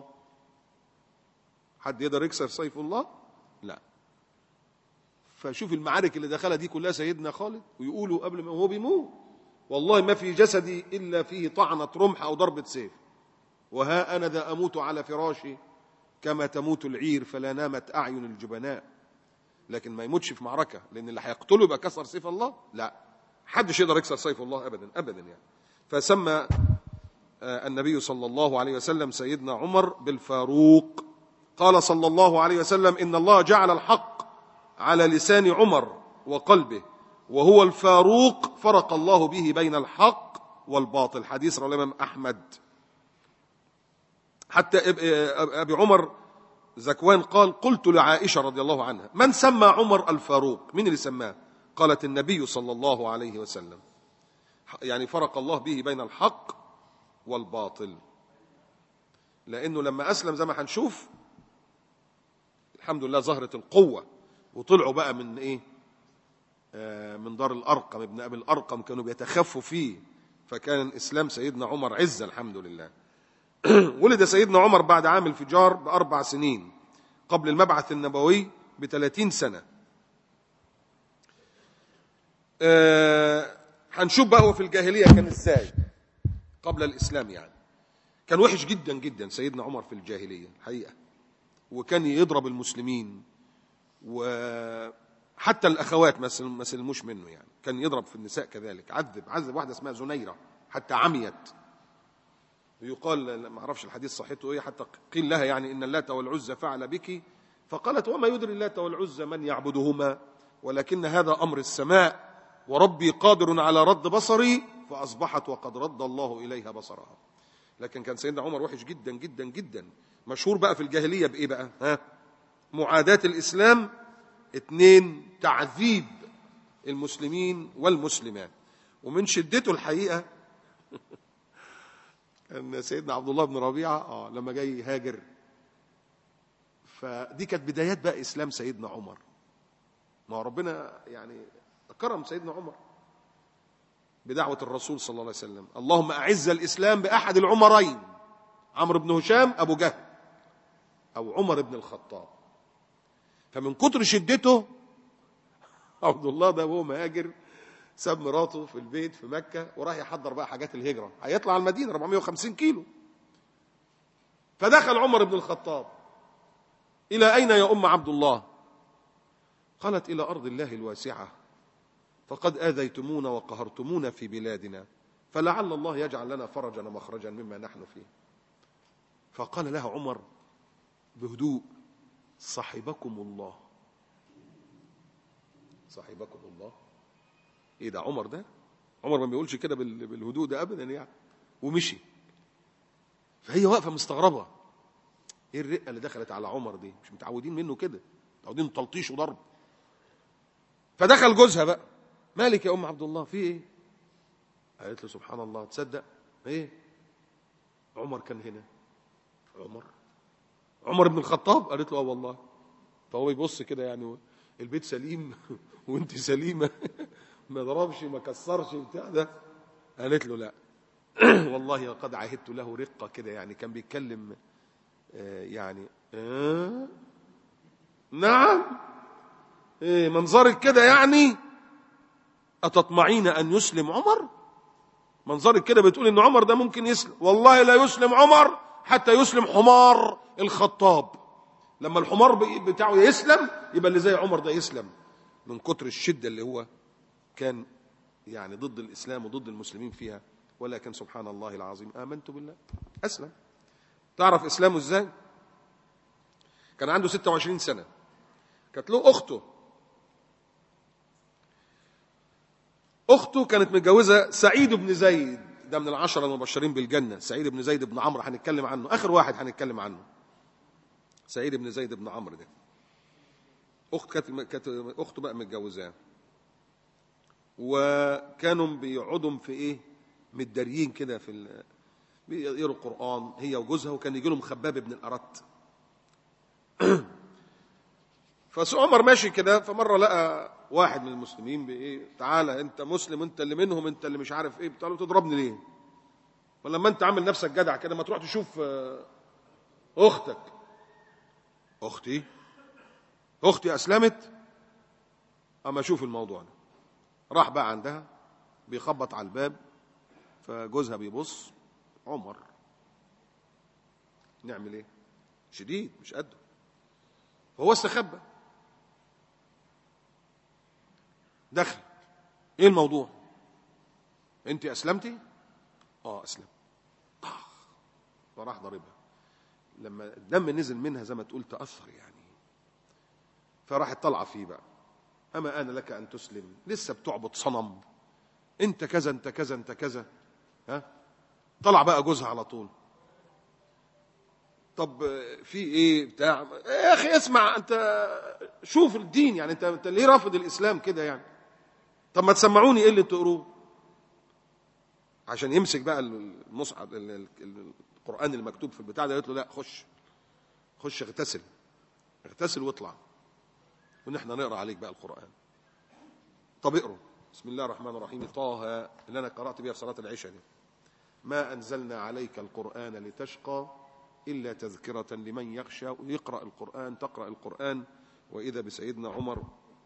حد يقدر يكسر سيف الله لا فشوف المعارك اللي دخلها دي كلها سيدنا خالد ويقولوا قبل ما هو بيموت والله ما في جسدي الا فيه طعنه رمح او ضربه سيف وها انا ذا اموت على فراشي كما تموت العير فلا نامت اعين الجبناء لكن ما يموتش في معركه لان اللي هيقتله يبقى كسر سيف الله لا حدش يقدر يكسر سيف الله ابدا ابدا يعني فسمى آه، النبي صلى الله عليه وسلم سيدنا عمر بالفاروق قال صلى الله عليه وسلم ان الله جعل الحق على لسان عمر وقلبه وهو الفاروق فرق الله به بين الحق والباطل حديث رواه الامام احمد حتى أب- أب- ابي عمر زكوان قال قلت لعائشه رضي الله عنها من سمى عمر الفاروق مين اللي سماه قالت النبي صلى الله عليه وسلم يعني فرق الله به بين الحق والباطل لانه لما اسلم زي ما هنشوف الحمد لله ظهرت القوه وطلعوا بقى من ايه آه من دار الارقم ابن ابي الارقم كانوا بيتخفوا فيه فكان اسلام سيدنا عمر عزا الحمد لله ولد سيدنا عمر بعد عام الفجار باربع سنين قبل المبعث النبوي بثلاثين سنه آه، هنشوف بقى هو في الجاهليه كان ازاي قبل الاسلام يعني كان وحش جدا جدا سيدنا عمر في الجاهليه الحقيقه وكان يضرب المسلمين وحتى الاخوات ما سلم- ما سلموش منه يعني كان يضرب في النساء كذلك عذب عذب واحده اسمها زنيره حتى عميت يقال ما اعرفش الحديث صحته ايه حتى قيل لها يعني ان اللات والعزى فعل بك فقالت وما يدري اللات والعزى من يعبدهما ولكن هذا امر السماء وربي قادر على رد بصري فاصبحت وقد رد الله اليها بصرها لكن كان سيدنا عمر وحش جدا جدا جدا مشهور بقى في الجاهليه بايه بقى ها معاداه الاسلام اتنين تعذيب المسلمين والمسلمات ومن شدته الحقيقه ان سيدنا عبد الله بن ربيعه اه لما جاي يهاجر فدي كانت بدايات بقى اسلام سيدنا عمر ما هو ربنا يعني كرم سيدنا عمر بدعوه الرسول صلى الله عليه وسلم اللهم اعز الاسلام باحد العمرين عمرو بن هشام ابو جهل او عمر بن الخطاب فمن كتر شدته عبد الله ده وهو مهاجر ساب مراته في البيت في مكة وراح يحضر بقى حاجات الهجرة هيطلع على المدينة 450 كيلو فدخل عمر بن الخطاب إلى أين يا أم عبد الله قالت إلى أرض الله الواسعة فقد آذيتمونا وقهرتمونا في بلادنا فلعل الله يجعل لنا فرجا ومخرجا مما نحن فيه فقال لها عمر بهدوء صحبكم الله صحبكم الله ايه ده عمر ده عمر ما بيقولش كده بال- بالهدوء ده ابدا يعني ومشي فهي واقفه مستغربه ايه الرقه اللي دخلت على عمر دي مش متعودين منه كده متعودين تلطيش وضرب فدخل جوزها بقى مالك يا ام عبد الله في ايه قالت له سبحان الله تصدق ايه عمر كان هنا عمر عمر بن الخطاب قالت له اه والله فهو يبص كده يعني البيت سليم وانت سليمه ما ضربش ما كسرش بتاع ده قالت له لا والله لقد عهدت له رقه كده يعني كان بيتكلم آه، يعني آه نعم ايه منظرك كده يعني أتطمعين أن يسلم عمر منظرك كده بتقول إن عمر ده ممكن يسلم والله لا يسلم عمر حتى يسلم حمار الخطاب لما الحمار بي- بتاعه يسلم يبقى اللي زي عمر ده يسلم من كتر الشدة اللي هو كان يعني ضد الإسلام وضد المسلمين فيها ولكن سبحان الله العظيم آمنت بالله أسلم تعرف إسلامه إزاي كان عنده 26 سنة كانت له أخته أخته كانت متجوزة سعيد بن زيد ده من العشرة المبشرين بالجنة سعيد بن زيد بن عمرو هنتكلم عنه آخر واحد هنتكلم عنه سعيد بن زيد بن عمرو ده أخت كانت كانت أخته بقى متجوزاه وكانوا بيقعدوا في إيه متداريين كده في ال... بيقروا القرآن هي وجوزها وكان يجي لهم خباب بن الأرت فعمر ماشي كده فمرة لقى واحد من المسلمين بإيه تعالى أنت مسلم أنت اللي منهم أنت اللي مش عارف إيه بتقول له تضربني ليه ولما أنت عامل نفسك جدع كده ما تروح تشوف آه، أختك أختي أختي أسلمت أما أشوف الموضوع ده راح بقى عندها بيخبط على الباب فجوزها بيبص عمر نعمل ايه شديد مش قده هو استخبى دخل ايه الموضوع انت اسلمتي اه اسلم طخ فراح ضاربها لما الدم نزل منها زي ما تقول تاثر يعني فراحت طالعه فيه بقى اما انا لك ان تسلم لسه بتعبد صنم انت كذا انت كذا انت كذا ها طلع بقى جوزها على طول طب في ايه بتاع يا اخي اسمع انت شوف الدين يعني انت انت ليه رافض الاسلام كده يعني طب ما تسمعوني ايه اللي بتقروه عشان يمسك بقى المصحف ال- ال- القران المكتوب في البتاع ده قالت له لا خش خش اغتسل اغتسل واطلع ونحن نقرا عليك بقى القران طب اقروا بسم الله الرحمن الرحيم طه اللي انا قرات بيها في صلاه العشاء دي ما انزلنا عليك القران لتشقى الا تذكره لمن يخشى يقرا القران تقرا القران واذا بسيدنا عمر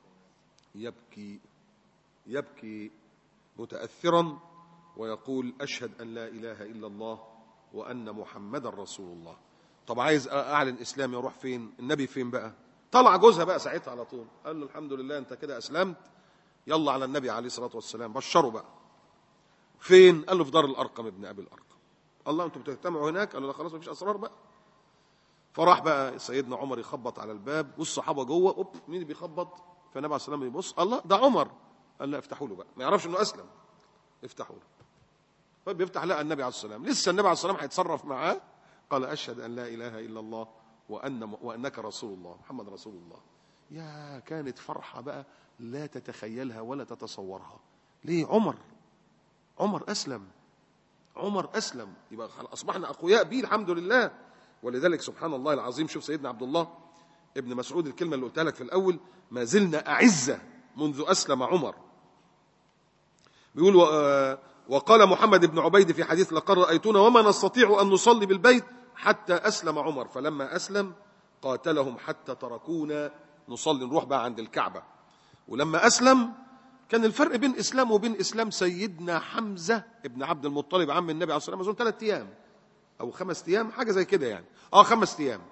يبكي يبكي متاثرا ويقول اشهد ان لا اله الا الله وان محمدا رسول الله طب عايز اعلن اسلامي اروح فين النبي فين بقى طلع جوزها بقى ساعتها على طول قال له الحمد لله انت كده اسلمت يلا على النبي عليه الصلاه والسلام بشره بقى فين قال له في دار الارقم ابن ابي الارقم الله انتوا بتجتمعوا هناك قالوا لا خلاص مفيش اسرار بقى فراح بقى سيدنا عمر يخبط على الباب والصحابه جوه اوب مين اللي بيخبط فالنبي عليه الصلاه والسلام يبص الله ده عمر قال لا افتحوا له بقى ما يعرفش انه اسلم افتحوا له فبيفتح لقى النبي عليه الصلاه والسلام لسه النبي عليه الصلاه والسلام هيتصرف معاه قال اشهد ان لا اله الا الله وان وانك رسول الله محمد رسول الله يا كانت فرحه بقى لا تتخيلها ولا تتصورها ليه عمر عمر اسلم عمر اسلم يبقى اصبحنا اقوياء به الحمد لله ولذلك سبحان الله العظيم شوف سيدنا عبد الله ابن مسعود الكلمه اللي قلتها لك في الاول ما زلنا اعزه منذ اسلم عمر بيقول و- وقال محمد بن عبيد في حديث لقد رايتنا وما نستطيع ان نصلي بالبيت حتى اسلم عمر فلما اسلم قاتلهم حتى تركونا نصلي نروح بقى عند الكعبه ولما اسلم كان الفرق بين اسلامه وبين اسلام سيدنا حمزه ابن عبد المطلب عم النبي عليه الصلاه والسلام اظن ثلاث ايام او خمس ايام حاجه زي كده يعني اه خمس ايام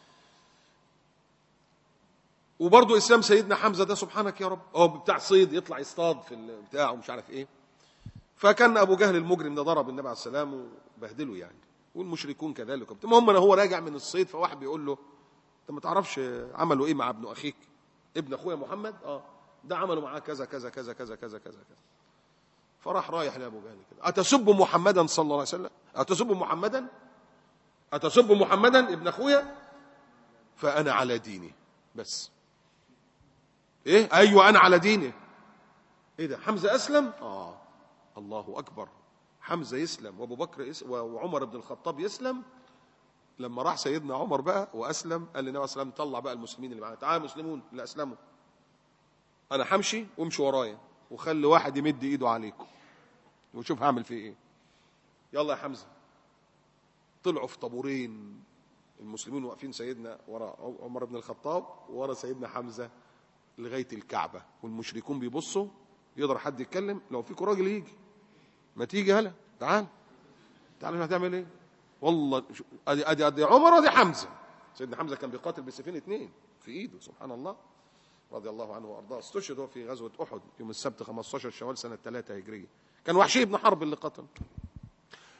وبرضه اسلام سيدنا حمزه ده سبحانك يا رب هو بتاع صيد يطلع يصطاد في البتاع ومش عارف ايه فكان ابو جهل المجرم ده ضرب النبي عليه السلام وبهدله يعني والمشركون كذلك المهم انا هو راجع من الصيد فواحد بيقول له انت ما تعرفش عملوا ايه مع ابن اخيك ابن اخويا محمد اه ده عملوا معاه كذا كذا كذا كذا كذا كذا كذا فراح رايح لابو جهل كده اتسب محمدا صلى الله عليه وسلم اتسب محمدا اتسب محمدا ابن اخويا فانا على ديني بس ايه ايوه انا على ديني ايه ده حمزه اسلم اه الله اكبر حمزه يسلم وابو بكر يس... وعمر بن الخطاب يسلم لما راح سيدنا عمر بقى واسلم قال للنبي صلى الله عليه وسلم طلع بقى المسلمين اللي معاه تعالوا مسلمون اللي اسلموا انا همشي وامشوا ورايا وخلي واحد يمد ايده عليكم وشوف هعمل فيه ايه يلا يا حمزه طلعوا في طابورين المسلمين واقفين سيدنا ورا عمر بن الخطاب ورا سيدنا حمزه لغايه الكعبه والمشركون بيبصوا يقدر حد يتكلم لو فيكم راجل يجي ما تيجي هلا تعال تعال هتعمل ايه والله شو- ادي ادي ادي عمر وادي حمزه سيدنا حمزه كان بيقاتل بسيفين اثنين في ايده سبحان الله رضي الله عنه وارضاه استشهد هو في غزوه احد يوم السبت 15 شوال سنه 3 هجريه كان وحشي بن حرب اللي قتل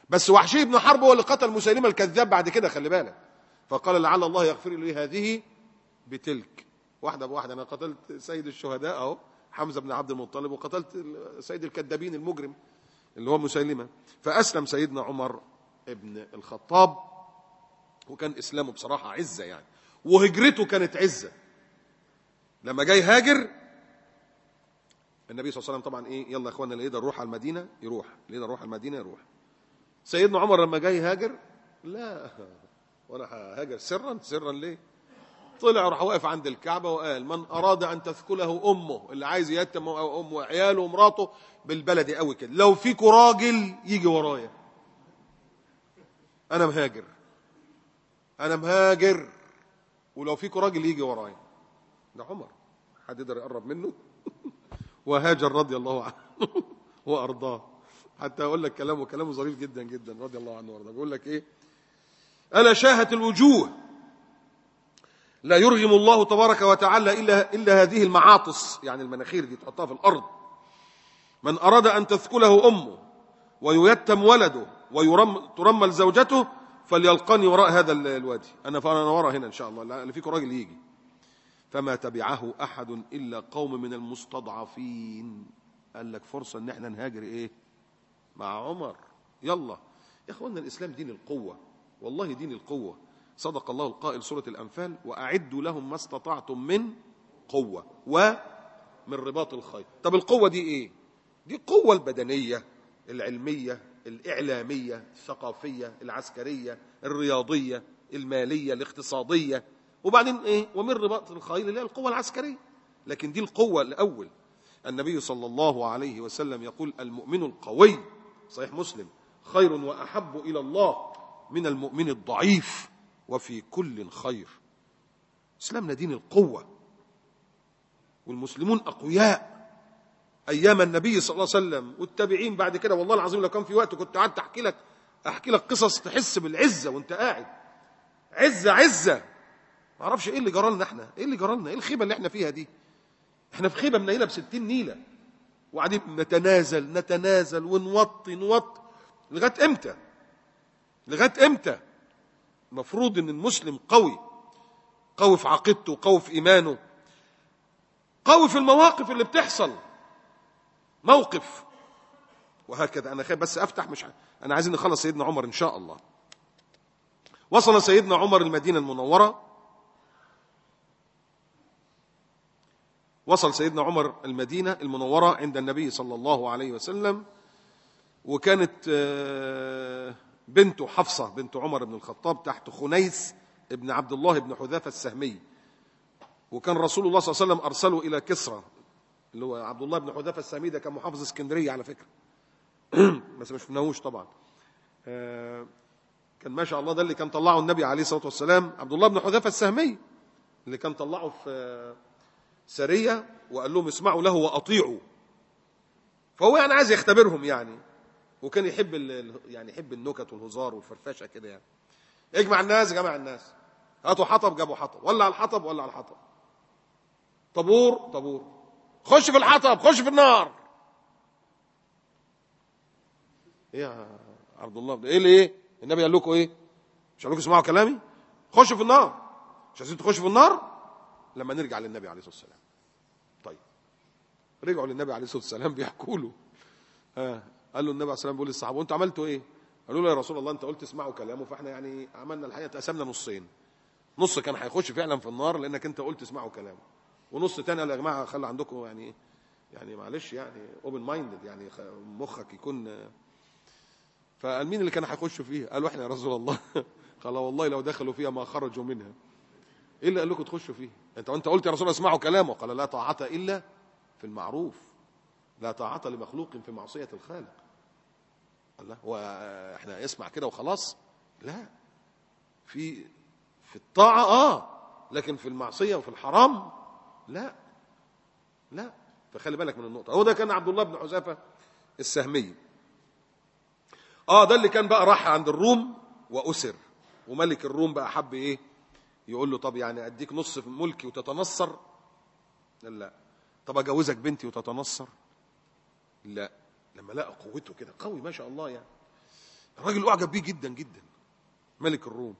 بس وحشي بن حرب هو اللي قتل مسيلمة الكذاب بعد كده خلي بالك فقال لعل الله يغفر لي هذه بتلك واحدة بواحدة أنا قتلت سيد الشهداء أهو حمزة بن عبد المطلب وقتلت سيد الكذابين المجرم اللي هو مسيلمة فأسلم سيدنا عمر ابن الخطاب وكان إسلامه بصراحة عزة يعني وهجرته كانت عزة لما جاي هاجر النبي صلى الله عليه وسلم طبعا ايه يلا يا اخوانا اللي يقدر يروح على المدينه يروح اللي يقدر يروح على المدينه يروح سيدنا عمر لما جاي هاجر لا وانا هاجر سرا سرا ليه طلع راح واقف عند الكعبه وقال من اراد ان تثكله امه اللي عايز يتم امه وعياله ومراته بالبلدي قوي كده لو فيكوا راجل يجي ورايا انا مهاجر انا مهاجر ولو فيكوا راجل يجي ورايا ده عمر حد يقدر يقرب منه وهاجر رضي الله عنه وارضاه حتى اقول لك كلامه كلامه ظريف جدا جدا رضي الله عنه وارضاه بيقول لك ايه الا شاهت الوجوه لا يرغم الله تبارك وتعالى الا الا هذه المعاطس يعني المناخير دي تحطها في الارض من اراد ان تثكله امه وييتم ولده ويرم ترمل زوجته فليلقني وراء هذا الوادي انا فانا ورا هنا ان شاء الله اللي فيكم راجل يجي فما تبعه احد الا قوم من المستضعفين قال لك فرصه ان احنا نهاجر ايه مع عمر يلا يا اخوانا الاسلام دين القوه والله دين القوه صدق الله القائل سوره الانفال واعدوا لهم ما استطعتم من قوه ومن رباط الخيل طب القوه دي ايه دي القوه البدنيه العلميه الاعلاميه الثقافيه العسكريه الرياضيه الماليه الاقتصاديه وبعدين ايه ومن رباط الخيل اللي هي القوه العسكريه لكن دي القوه الاول النبي صلى الله عليه وسلم يقول المؤمن القوي صحيح مسلم خير واحب الى الله من المؤمن الضعيف وفي كل خير اسلامنا دين القوه والمسلمون اقوياء ايام النبي صلى الله عليه وسلم والتابعين بعد كده والله العظيم لو كان في وقت كنت قعدت احكي لك احكي لك قصص تحس بالعزه وانت قاعد عزه عزه ما اعرفش ايه اللي جرى لنا احنا ايه اللي جرى لنا ايه الخيبه اللي احنا فيها دي احنا في خيبه منيله ب 60 نيله وقاعدين نتنازل نتنازل ونوطي نوطي لغايه امتى لغايه امتى المفروض ان المسلم قوي قوي في عقيدته قوي في ايمانه قوي في المواقف اللي بتحصل موقف وهكذا انا خايف بس افتح مش ع... انا عايزين نخلص سيدنا عمر ان شاء الله وصل سيدنا عمر المدينه المنوره وصل سيدنا عمر المدينه المنوره عند النبي صلى الله عليه وسلم وكانت بنته حفصه بنت عمر بن الخطاب تحت خنيس ابن عبد الله بن حذافه السهمي وكان رسول الله صلى الله عليه وسلم ارسله الى كسرى اللي هو عبد الله بن حذافه السهمي ده كان محافظ اسكندريه على فكره بس مش شفناهوش طبعا كان ما شاء الله ده اللي كان طلعه النبي عليه الصلاه والسلام عبد الله بن حذافه السهمي اللي كان طلعه في سريه وقال لهم اسمعوا له واطيعوا فهو يعني عايز يختبرهم يعني وكان يحب يعني يحب النكت والهزار والفرفشه كده يعني اجمع الناس جمع الناس هاتوا حطب جابوا حطب ولع الحطب ولع الحطب طابور طابور خش في الحطب خش في النار ايه يا عبد الله ايه اللي ايه النبي قال لكم ايه مش قال لكم اسمعوا كلامي خشوا في النار مش عايزين تخشوا في النار لما نرجع للنبي عليه الصلاه والسلام طيب رجعوا للنبي عليه الصلاه والسلام بيحكوا له ها قال له النبي عليه الصلاه والسلام بيقول للصحابه وانتوا عملتوا ايه قالوا له يا رسول الله انت قلت اسمعوا كلامه فاحنا يعني عملنا الحقيقه اتقسمنا نصين نص كان هيخش فعلا في النار لانك انت قلت اسمعوا كلامه ونص تاني قال يا جماعه خلي عندكم يعني يعني معلش يعني اوبن مايندد يعني مخك يكون فقال مين اللي كان هيخش فيها قالوا احنا يا رسول الله قال والله لو دخلوا فيها ما خرجوا منها ايه اللي قال لكم تخشوا فيه انت انت قلت يا رسول الله اسمعوا كلامه قال لا طاعه الا في المعروف لا طاعه لمخلوق في معصيه الخالق الله هو احنا اسمع كده وخلاص لا في في الطاعه اه لكن في المعصيه وفي الحرام لا لا فخلي بالك من النقطه هو ده كان عبد الله بن حذافه السهمي اه ده اللي كان بقى راح عند الروم واسر وملك الروم بقى حب ايه يقول له طب يعني اديك نص في ملكي وتتنصر قال لا طب اجوزك بنتي وتتنصر لا لما لقى قوته كده قوي ما شاء الله يعني الراجل اعجب بيه جدا جدا ملك الروم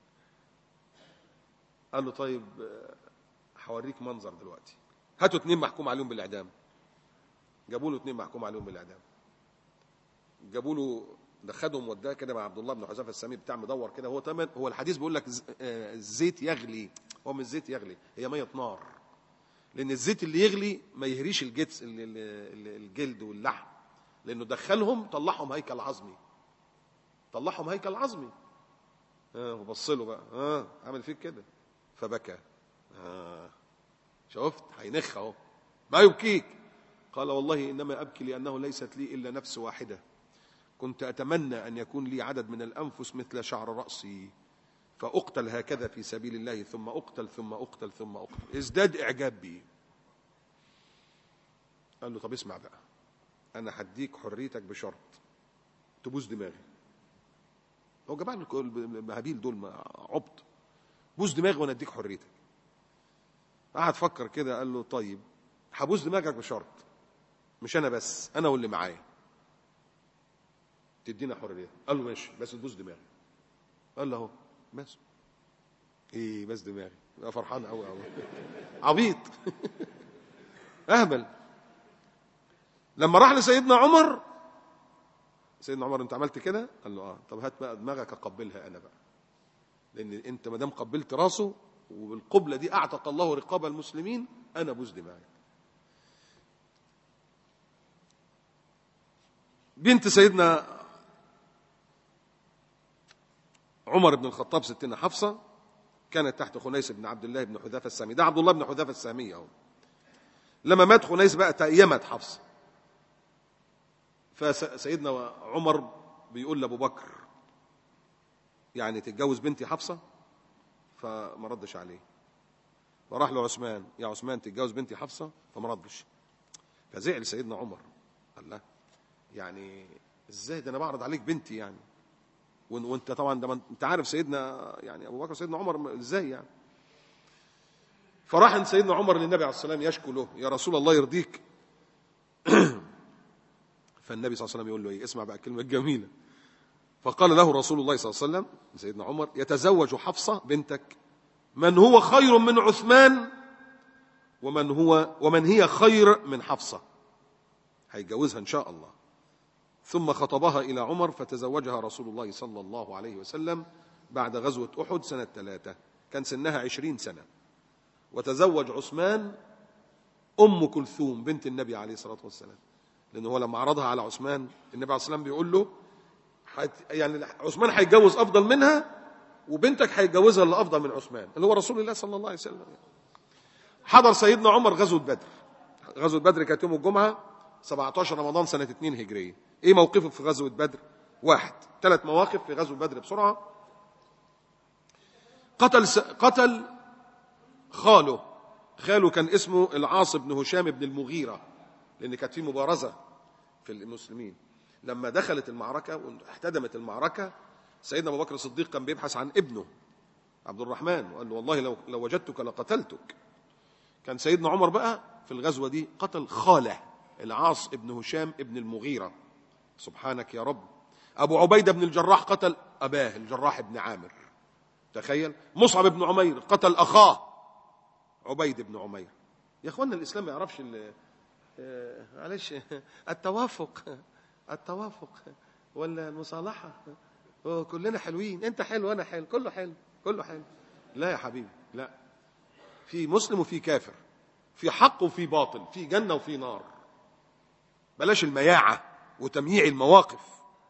قال له طيب آه، هوريك منظر دلوقتي هاتوا اتنين محكوم عليهم بالاعدام جابوا له اتنين محكوم عليهم بالاعدام جابوا له ده خدهم وداه كده مع عبد الله بن حذافه السامي بتاع مدور كده هو تمام هو الحديث بيقول لك ز- آه، الزيت يغلي هو مش زيت يغلي هي ميه نار لان الزيت اللي يغلي ما يهريش الجبس ال- ال- ال- الجلد واللحم لانه دخلهم طلعهم هيكل عظمي طلعهم هيكل عظمي اه وبص له بقى اه عمل فيك كده فبكى اه شفت هينخ اهو ما يبكيك قال والله انما ابكي لانه ليست لي الا نفس واحده كنت اتمنى ان يكون لي عدد من الانفس مثل شعر راسي فاقتل هكذا في سبيل الله ثم اقتل ثم اقتل ثم اقتل ازداد اعجاب بي قال له طب اسمع بقى انا هديك حريتك بشرط تبوس دماغي هو جماعه الك- المهابيل دول ما- عبط بوس دماغي وانا اديك حريتك قعد فكر كده قال له طيب هبوس دماغك بشرط مش انا بس انا واللي معايا تدينا حريه قال له ماشي بس تبوس دماغي قال له اهو بس ايه بس دماغي يبقى فرحان قوي قوي عبيط اهبل لما راح لسيدنا عمر سيدنا عمر انت عملت كده قال له اه طب هات بقى دماغك اقبلها انا بقى لان انت ما دام قبلت راسه وبالقبله دي اعتق الله رقاب المسلمين انا بوس دماغك بنت سيدنا عمر بن الخطاب ستنا حفصة كانت تحت خنيس بن عبد الله بن حذافة السامي ده عبد الله بن حذافة السامي اهو لما مات خنيس بقى تأيمت حفصة فسيدنا عمر بيقول لأبو بكر يعني تتجوز بنتي حفصة فما ردش عليه فراح له عثمان يا عثمان تتجوز بنتي حفصة فما ردش فزعل سيدنا عمر قال له يعني ازاي ده انا بعرض عليك بنتي يعني وإن- وانت طبعا ده ما انت عارف سيدنا يعني ابو بكر سيدنا عمر م- ازاي يعني فراح عند سيدنا عمر للنبي عليه الصلاه والسلام يشكو له يا رسول الله يرضيك فالنبي صلى الله عليه وسلم يقول له ايه اسمع بقى الكلمه الجميله فقال له رسول الله صلى الله عليه وسلم سيدنا عمر يتزوج حفصه بنتك من هو خير من عثمان ومن هو ومن هي خير من حفصه هيتجوزها ان شاء الله ثم خطبها إلى عمر فتزوجها رسول الله صلى الله عليه وسلم بعد غزوة أحد سنة ثلاثة كان سنها عشرين سنة وتزوج عثمان أم كلثوم بنت النبي عليه الصلاة والسلام لأنه هو لما عرضها على عثمان النبي عليه الصلاة والسلام بيقول له حت يعني عثمان هيتجوز أفضل منها وبنتك هيتجوزها اللي أفضل من عثمان اللي هو رسول الله صلى الله عليه وسلم حضر سيدنا عمر غزوة بدر غزوة بدر كانت يوم الجمعة 17 رمضان سنة 2 هجرية ايه موقفه في غزوة بدر واحد ثلاث مواقف في غزوة بدر بسرعة قتل س... قتل خاله خاله كان اسمه العاص بن هشام بن المغيرة لأن كانت في مبارزة في المسلمين لما دخلت المعركة واحتدمت المعركة سيدنا أبو بكر الصديق كان بيبحث عن ابنه عبد الرحمن وقال له والله لو, لو وجدتك لقتلتك كان سيدنا عمر بقى في الغزوة دي قتل خاله العاص ابن هشام ابن المغيرة سبحانك يا رب أبو عبيدة بن الجراح قتل أباه الجراح بن عامر تخيل مصعب بن عمير قتل أخاه عبيد بن عمير يا اخوانا الاسلام ما يعرفش ال- آه، معلش التوافق التوافق ولا المصالحه هو كلنا حلوين انت حلو وانا حلو كله حلو كله حلو لا يا حبيبي لا في مسلم وفي كافر في حق وفي باطل في جنه وفي نار بلاش المياعه وتمييع المواقف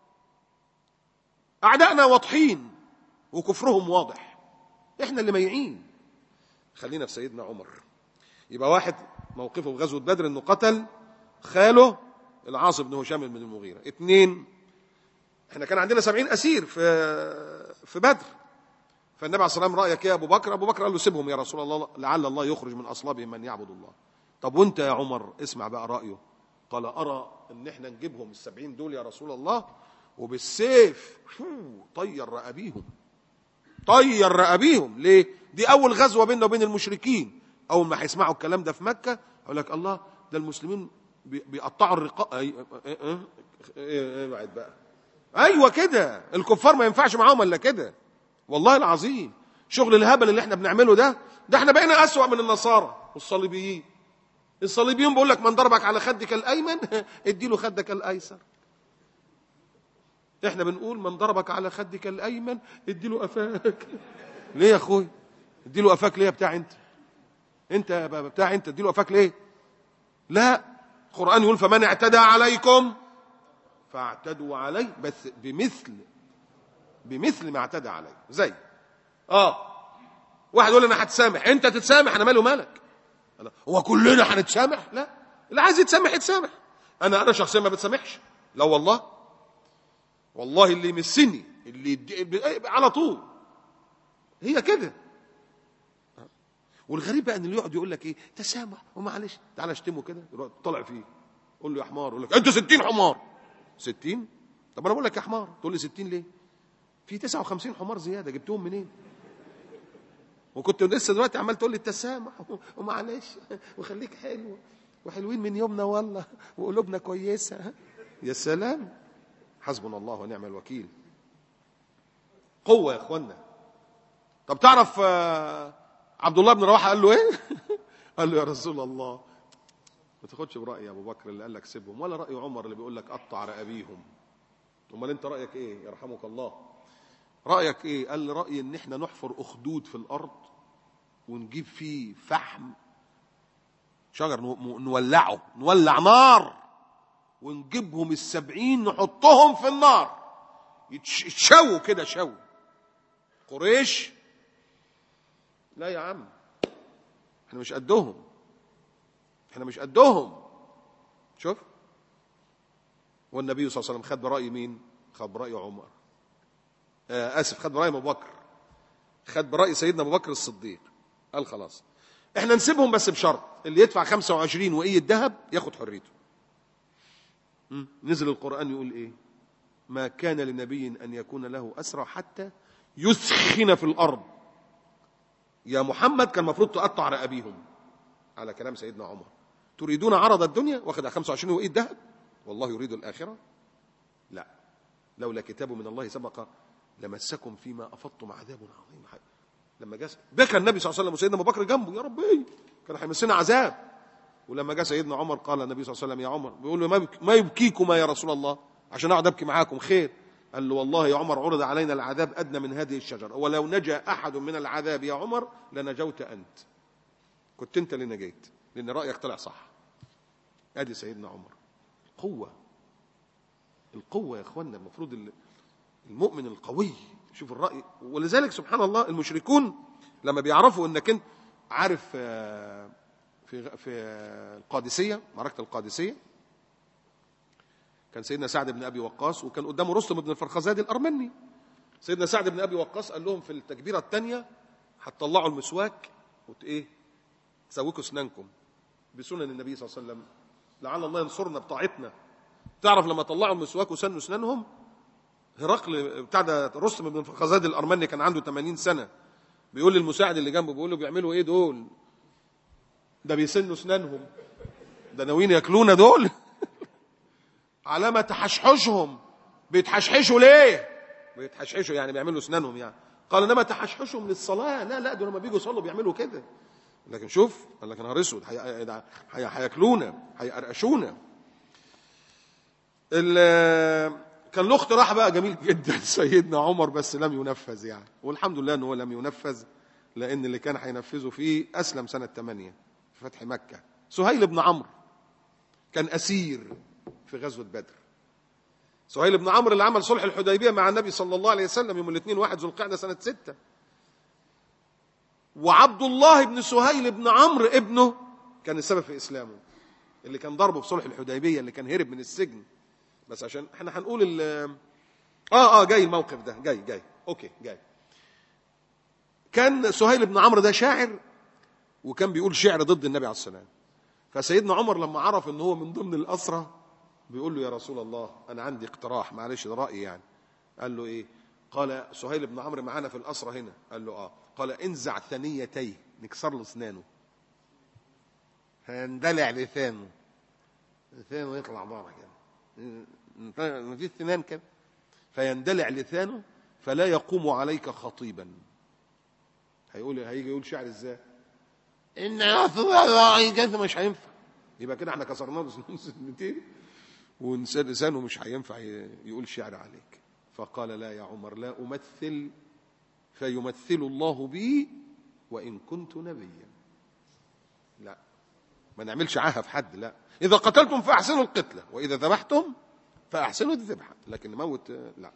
اعدائنا واضحين وكفرهم واضح احنا اللي ميعين خلينا في سيدنا عمر يبقى واحد موقفه في غزوة بدر انه قتل خاله العاص بن هشام بن المغيرة اثنين احنا كان عندنا سبعين اسير في في بدر فالنبي عليه الصلاه والسلام رايك يا ابو بكر ابو بكر قال له سيبهم يا رسول الله لعل الله يخرج من اصلابهم من يعبد الله طب وانت يا عمر اسمع بقى رايه قال ارى ان احنا نجيبهم السبعين دول يا رسول الله وبالسيف فو، طير رقابيهم طير رقابيهم ليه دي اول غزوه بيننا وبين المشركين اول ما هيسمعوا الكلام ده في مكه يقول لك الله ده المسلمين بي- بيقطعوا الرقاب ابعد بقى ايوه كده الكفار ما ينفعش معاهم الا كده والله العظيم شغل الهبل اللي احنا بنعمله ده ده احنا بقينا اسوأ من النصارى والصليبيين الصليبيين بيقول لك من ضربك على خدك الايمن اديله خدك الايسر احنا بنقول من ضربك على خدك الايمن اديله قفاك ليه يا اخوي اديله قفاك ليه يا بتاع انت انت يا بتاع انت اديله قفاك ليه لا القران يقول فمن اعتدى عليكم فاعتدوا عليه بس بمثل بمثل ما اعتدى عليه زي اه واحد يقول انا هتسامح انت تتسامح انا مالي ومالك هو كلنا هنتسامح لا اللي عايز يتسامح يتسامح انا انا شخصيا ما بتسامحش لا والله والله اللي يمسني اللي يدي على طول هي كده والغريب بقى ان اللي يقعد يقول لك ايه تسامح ومعلش تعالى اشتمه كده يروح طالع فيه قول له يا حمار يقول لك انت 60 حمار 60 طب انا بقول لك يا حمار تقول لي 60 ليه في 59 حمار زياده جبتهم منين وكنت لسه دلوقتي عمال تقول لي التسامح ومعلش وخليك حلو وحلوين من يومنا والله وقلوبنا كويسه يا سلام حسبنا الله ونعم الوكيل قوه يا اخوانا طب تعرف عبد الله بن رواحه قال له ايه قال له يا رسول الله ما تاخدش براي ابو بكر اللي قال لك سيبهم ولا راي عمر اللي بيقول لك قطع رقابيهم امال انت رايك ايه يرحمك الله رايك ايه قال لي رايي ان احنا نحفر اخدود في الارض ونجيب فيه فحم شجر نولعه نولع نار ونجيبهم السبعين نحطهم في النار يتشووا كده شو قريش لا يا عم احنا مش قدهم احنا مش قدهم شوف والنبي صلى الله عليه وسلم خد برأي مين خد برأي عمر آه اسف خد برأي ابو بكر خد برأي سيدنا ابو بكر الصديق قال خلاص احنا نسيبهم بس بشرط اللي يدفع 25 وقية ذهب ياخد حريته نزل القرآن يقول ايه ما كان لنبي ان يكون له اسرى حتى يسخن في الارض يا محمد كان المفروض تقطع رقابيهم على كلام سيدنا عمر تريدون عرض الدنيا واخد 25 وقية ذهب والله يريد الآخرة لا لولا كتاب من الله سبق لمسكم فيما أفضتم عذاب عظيم لما جاء بكى النبي صلى الله عليه وسلم وسيدنا أبو بكر جنبه يا ربي كان هيمسنا عذاب ولما جاء سيدنا عمر قال النبي صلى الله عليه وسلم يا عمر بيقول له ما يبكيكما يا رسول الله عشان اقعد ابكي معاكم خير قال له والله يا عمر عرض علينا العذاب ادنى من هذه الشجره ولو نجا احد من العذاب يا عمر لنجوت انت كنت انت اللي نجيت لان رايك طلع صح ادي سيدنا عمر قوه القوه يا اخوانا المفروض المؤمن القوي شوف الراي ولذلك سبحان الله المشركون لما بيعرفوا انك انت عارف في في القادسيه معركه القادسيه كان سيدنا سعد بن ابي وقاص وكان قدامه رستم بن الفرخزاد الارمني سيدنا سعد بن ابي وقاص قال لهم في التكبيره الثانيه هتطلعوا المسواك وت ايه تسوكوا اسنانكم بسنن النبي صلى الله عليه وسلم لعل الله ينصرنا بطاعتنا تعرف لما طلعوا المسواك وسنوا اسنانهم هرقل بتاع ده رستم بن الفرخزاد الارمني كان عنده 80 سنه بيقول للمساعد اللي جنبه بيقول له بيعملوا ايه دول ده بيسنوا اسنانهم ده ناويين ياكلونا دول علامة تحشحشهم بيتحشحشوا ليه بيتحشحشوا يعني بيعملوا اسنانهم يعني قال انما تحشحشهم للصلاه لا لا دول لما بيجوا يصلوا بيعملوا كده لكن شوف قال لك نهار اسود هياكلونا هيقرقشونا كان له اقتراح بقى جميل جدا سيدنا عمر بس لم ينفذ يعني والحمد لله ان هو لم ينفذ لان اللي كان هينفذه فيه اسلم سنه 8 في فتح مكه سهيل بن عمرو كان اسير في غزوه بدر سهيل بن عمرو اللي عمل صلح الحديبيه مع النبي صلى الله عليه وسلم يوم الاثنين واحد ذو القعده سنه ستة وعبد الله بن سهيل بن عمرو ابنه كان السبب في اسلامه اللي كان ضربه في صلح الحديبيه اللي كان هرب من السجن بس عشان احنا هنقول ال اه اه جاي الموقف ده جاي جاي اوكي جاي كان سهيل بن عمرو ده شاعر وكان بيقول شعر ضد النبي عليه السلام فسيدنا عمر لما عرف ان هو من ضمن الاسرى بيقول له يا رسول الله انا عندي اقتراح معلش ده رايي يعني قال له ايه قال سهيل بن عمرو معانا في الاسرى هنا قال له اه قال انزع ثنيتيه نكسر له اسنانه هندلع لسانه لسانه يطلع بره كده ما فيش سنان كده فيندلع لسانه فلا يقوم عليك خطيبا هيقول هيجي يقول شعر ازاي ان الله كذا مش هينفع يبقى كده احنا كسرنا له سنتين ولسانه مش هينفع يقول شعر عليك فقال لا يا عمر لا امثل فيمثل الله بي وان كنت نبيا لا ما نعملش عاهه في حد لا اذا قتلتم فاحسنوا القتله واذا ذبحتم فاحسنوا الذبحه لكن موت لا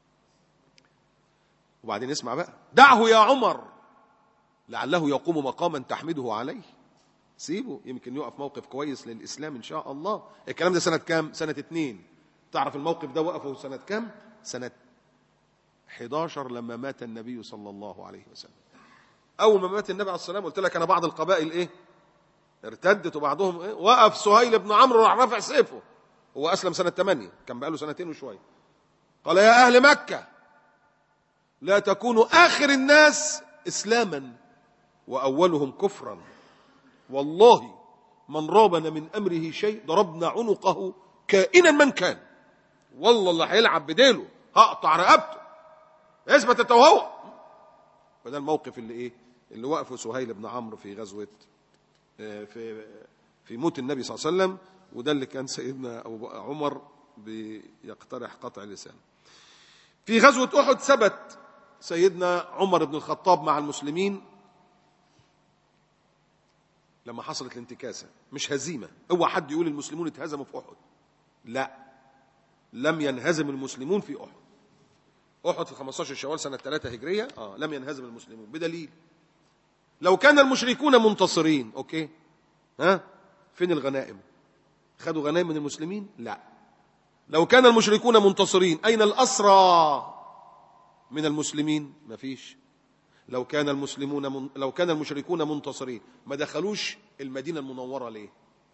وبعدين اسمع بقى دعه يا عمر لعله يقوم مقاما تحمده عليه سيبه يمكن يقف موقف كويس للإسلام إن شاء الله الكلام ده سنة كام سنة اتنين تعرف الموقف ده وقفه سنة كام سنة 11 لما مات النبي صلى الله عليه وسلم أول ما مات النبي عليه الصلاة والسلام قلت لك أنا بعض القبائل إيه ارتدت وبعضهم إيه؟ وقف سهيل بن عمرو راح رافع سيفه هو أسلم سنة 8 كان بقاله سنتين وشوية قال يا أهل مكة لا تكونوا آخر الناس إسلاما وأولهم كفرا والله من رابنا من أمره شيء ضربنا عنقه كائنا من كان والله اللي هيلعب بديله هقطع رقبته اثبت انت وهو وده الموقف اللي ايه اللي وقفه سهيل بن عمرو في غزوه في في موت النبي صلى الله عليه وسلم وده اللي كان سيدنا ابو عمر بيقترح قطع لسانه في غزوه احد ثبت سيدنا عمر بن الخطاب مع المسلمين لما حصلت الانتكاسة مش هزيمة اوعى حد يقول المسلمون اتهزموا في أحد لا لم ينهزم المسلمون في أحد أحد في 15 شوال سنة 3 هجرية آه لم ينهزم المسلمون بدليل لو كان المشركون منتصرين أوكي ها فين الغنائم خدوا غنائم من المسلمين لا لو كان المشركون منتصرين أين الأسرى من المسلمين مفيش لو كان المسلمون من لو كان المشركون منتصرين ما دخلوش المدينه المنوره ليه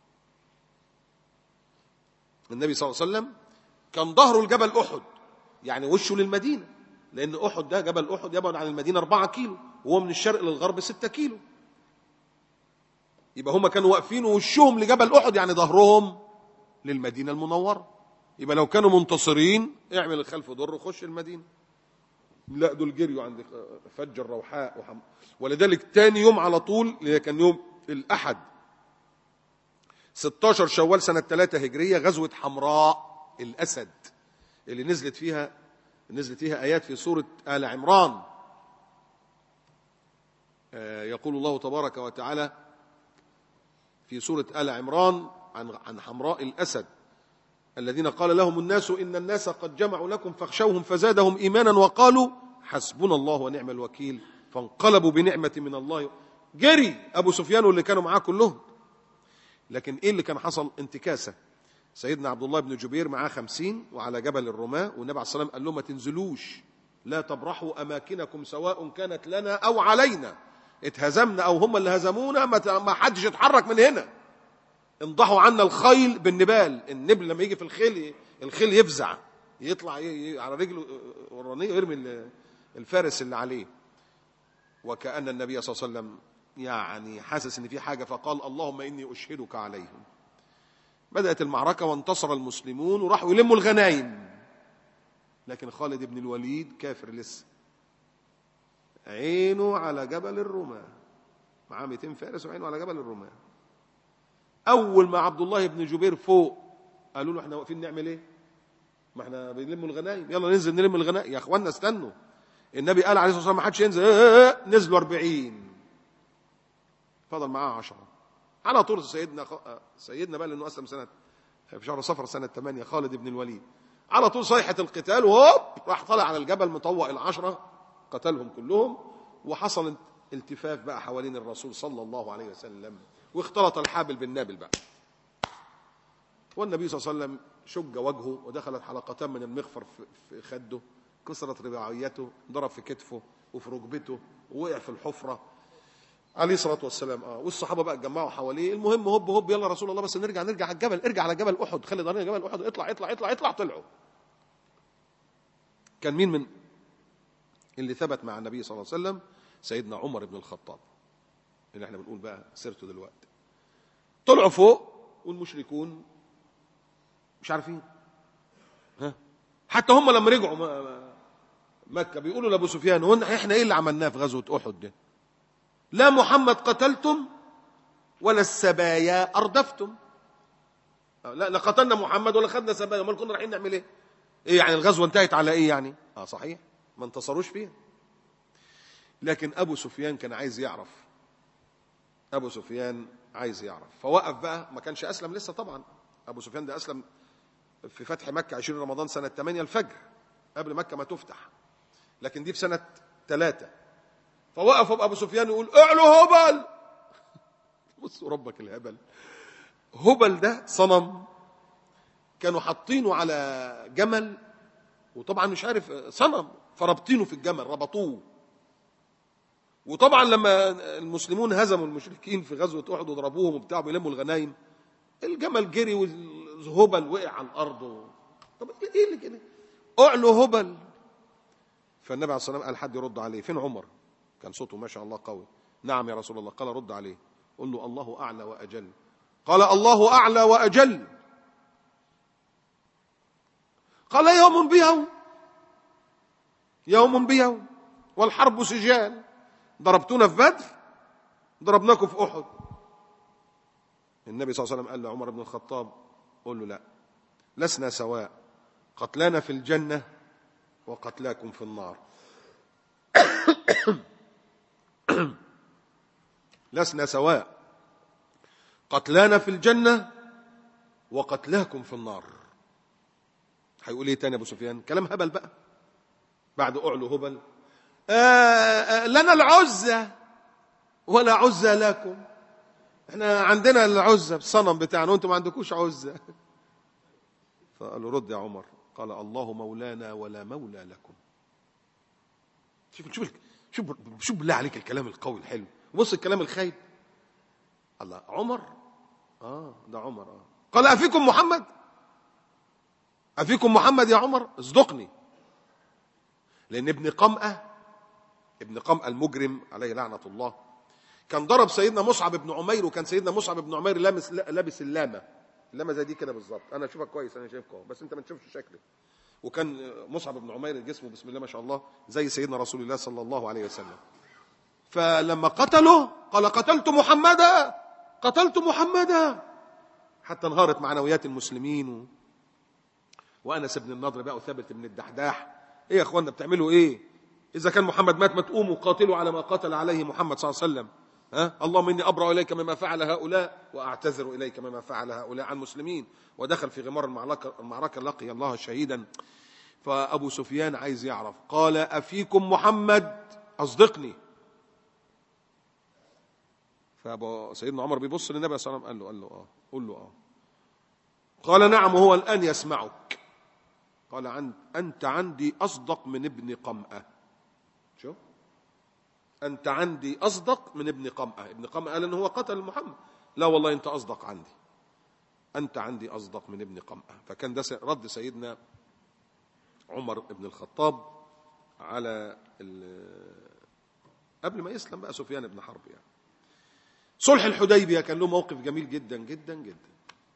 النبي صلى الله عليه وسلم كان ظهره الجبل احد يعني وشه للمدينه لان احد ده جبل احد يبعد عن المدينه 4 كيلو وهو من الشرق للغرب 6 كيلو يبقى هم كانوا واقفين ووشهم لجبل احد يعني ظهرهم للمدينه المنوره يبقى لو كانوا منتصرين اعمل الخلف ضر وخش المدينه لا دول جريوا عند فج الروحاء وحم... ولذلك تاني يوم على طول اللي كان يوم الأحد 16 شوال سنة 3 هجرية غزوة حمراء الأسد اللي نزلت فيها نزلت فيها آيات في سورة آل عمران آه يقول الله تبارك وتعالى في سورة آل عمران عن عن حمراء الأسد الذين قال لهم الناس إن الناس قد جمعوا لكم فاخشوهم فزادهم إيمانا وقالوا حسبنا الله ونعم الوكيل فانقلبوا بنعمة من الله جري أبو سفيان واللي كانوا معاه كلهم لكن إيه اللي كان حصل انتكاسة سيدنا عبد الله بن جبير معاه خمسين وعلى جبل الرماة والنبي عليه الصلاة والسلام قال لهم ما تنزلوش لا تبرحوا أماكنكم سواء كانت لنا أو علينا اتهزمنا أو هم اللي هزمونا ما حدش يتحرك من هنا انضحوا عنا الخيل بالنبال النبل لما يجي في الخيل الخيل يفزع يطلع على رجله ورانيه ويرمي الفارس اللي عليه وكأن النبي صلى الله عليه وسلم يعني حاسس ان في حاجه فقال اللهم اني اشهدك عليهم بدات المعركه وانتصر المسلمون وراحوا يلموا الغنايم لكن خالد بن الوليد كافر لسه عينه على جبل الرماه معاه 200 فارس وعينه على جبل الرماه اول ما عبد الله بن جبير فوق قالوا له احنا واقفين نعمل ايه ما احنا بنلم الغنايم يلا ننزل نلم الغنايم يا اخوانا استنوا النبي قال عليه الصلاه والسلام ما حدش ينزل اه اه اه نزلوا 40 فضل معاه 10 على طول سيدنا سيدنا بقى لانه اسلم سنه في شهر صفر سنه 8 خالد بن الوليد على طول صيحه القتال وهوب راح طلع على الجبل مطوق العشره قتلهم كلهم وحصل التفاف بقى حوالين الرسول صلى الله عليه وسلم واختلط الحابل بالنابل بقى والنبي صلى الله عليه وسلم شج وجهه ودخلت حلقتان من المغفر في خده كسرت رباعيته ضرب في كتفه وفي ركبته ووقع في الحفره عليه الصلاه والسلام اه والصحابه بقى اتجمعوا حواليه المهم هوب هوب يلا رسول الله بس نرجع نرجع على الجبل ارجع على جبل احد خلي ضهرنا جبل احد اطلع اطلع اطلع اطلع طلعوا كان مين من اللي ثبت مع النبي صلى الله عليه وسلم سيدنا عمر بن الخطاب اللي احنا بنقول بقى سيرته دلوقتي طلعوا فوق والمشركون مش عارفين ها حتى هم لما رجعوا م- م- مكة بيقولوا لأبو سفيان هو احنا ايه اللي عملناه في غزوة أحد ده لا محمد قتلتم ولا السبايا أردفتم آه، لا لا قتلنا محمد ولا خدنا سبايا امال كنا رايحين نعمل ايه ايه يعني الغزوة انتهت على ايه يعني اه صحيح ما انتصروش فيها لكن أبو سفيان كان عايز يعرف أبو سفيان عايز يعرف فوقف بقى ما كانش أسلم لسه طبعا أبو سفيان ده أسلم في فتح مكة 20 رمضان سنة 8 الفجر قبل مكة ما تفتح لكن دي في سنة ثلاثة فوقف أبو سفيان يقول اعلوا هبل بصوا ربك الهبل هبل ده صنم كانوا حاطينه على جمل وطبعا مش عارف صنم فربطينه في الجمل ربطوه وطبعا لما المسلمون هزموا المشركين في غزوة أحد وضربوهم وبتاع بيلموا الغنايم الجمل جري والهبل وقع على الأرض و... طب ايه اللي كده اعلوا هبل فالنبي عليه الصلاة والسلام قال حد يرد عليه فين عمر كان صوته ما شاء الله قوي نعم يا رسول الله قال رد عليه قل له الله أعلى وأجل قال الله أعلى وأجل قال يوم بيوم يوم بيوم والحرب سجال ضربتونا في بدر ضربناكم في أحد النبي صلى الله عليه وسلم قال لعمر بن الخطاب قل له لا لسنا سواء قتلانا في الجنة وقتلاكم في النار لسنا سواء قتلانا في الجنة وقتلاكم في النار هيقول ايه تاني ابو سفيان كلام هبل بقى بعد اعلو هبل آه آه لنا العزة ولا عزة لكم احنا عندنا العزة الصنم بتاعنا وانتم ما عندكوش عزة فقالوا رد يا عمر قال الله مولانا ولا مولى لكم شوف شوف شوف شوف بالله عليك الكلام القوي الحلو بص الكلام الخايب الله عمر اه ده عمر اه قال افيكم محمد افيكم محمد يا عمر اصدقني لان ابن قمأة ابن قمأة المجرم عليه لعنة الله كان ضرب سيدنا مصعب بن عمير وكان سيدنا مصعب بن عمير لابس لابس اللامه اللامه زي دي كده بالظبط انا اشوفك كويس انا شايفك اهو بس انت ما تشوفش شكلي وكان مصعب بن عمير جسمه بسم الله ما شاء الله زي سيدنا رسول الله صلى الله عليه وسلم فلما قتله قال قتلت محمدا قتلت محمدا حتى انهارت معنويات المسلمين و... وانس بن النضر بقى وثابت بن الدحداح ايه يا اخوانا بتعملوا ايه اذا كان محمد مات ما تقوموا قاتلوا على ما قتل عليه محمد صلى الله عليه وسلم ها اللهم اني ابرا اليك مما فعل هؤلاء واعتذر اليك مما فعل هؤلاء عن المسلمين ودخل في غمار المعركه المعركه لقي الله شهيدا فابو سفيان عايز يعرف قال افيكم محمد اصدقني فابو سيدنا عمر بيبص للنبي صلى الله عليه وسلم قال له قال له اه قول له اه قال نعم وهو الان يسمعك قال عن انت عندي اصدق من ابن قمأه شوف أنت عندي أصدق من ابن قمأة ابن قمأة قال إن هو قتل محمد لا والله أنت أصدق عندي أنت عندي أصدق من ابن قمأة فكان ده رد سيدنا عمر بن الخطاب على قبل ما يسلم بقى سفيان بن حرب يعني صلح الحديبية كان له موقف جميل جدا جدا جدا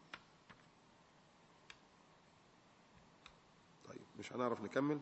طيب مش هنعرف نكمل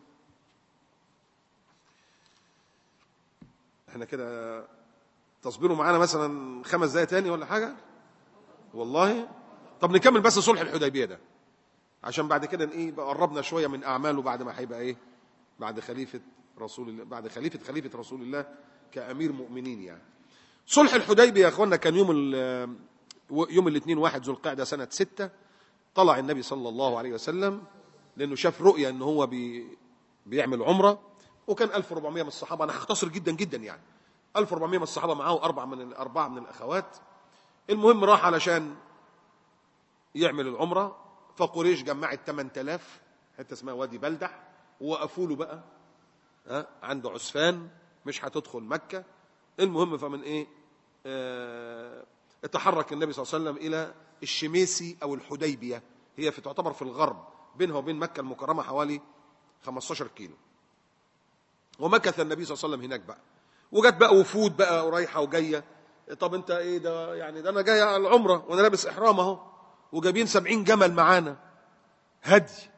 احنا كده تصبروا معانا مثلا خمس دقايق تاني ولا حاجه والله طب نكمل بس صلح الحديبيه ده عشان بعد كده ايه بقى قربنا شويه من اعماله بعد ما هيبقى ايه بعد خليفه رسول الله بعد خليفه خليفه رسول الله كامير مؤمنين يعني صلح الحديبيه يا اخوانا كان يوم ال يوم الاثنين واحد ذو القعده سنه ستة طلع النبي صلى الله عليه وسلم لانه شاف رؤيه ان هو بي بيعمل عمره وكان 1400 من الصحابه انا هختصر جدا جدا يعني 1400 من الصحابه معاه اربعه من اربعه من الاخوات المهم راح علشان يعمل العمره فقريش جمعت 8000 حته اسمها وادي بلدح ووقفوا له بقى ها عنده عسفان مش هتدخل مكه المهم فمن ايه اه اتحرك النبي صلى الله عليه وسلم الى الشميسي او الحديبيه هي في تعتبر في الغرب بينها وبين مكه المكرمه حوالي 15 كيلو ومكث النبي صلى الله عليه وسلم هناك بقى وجت بقى وفود بقى ورايحه وجايه طب انت ايه ده يعني ده انا جاي على العمره وانا لابس احرام اهو وجايبين سبعين جمل معانا هدي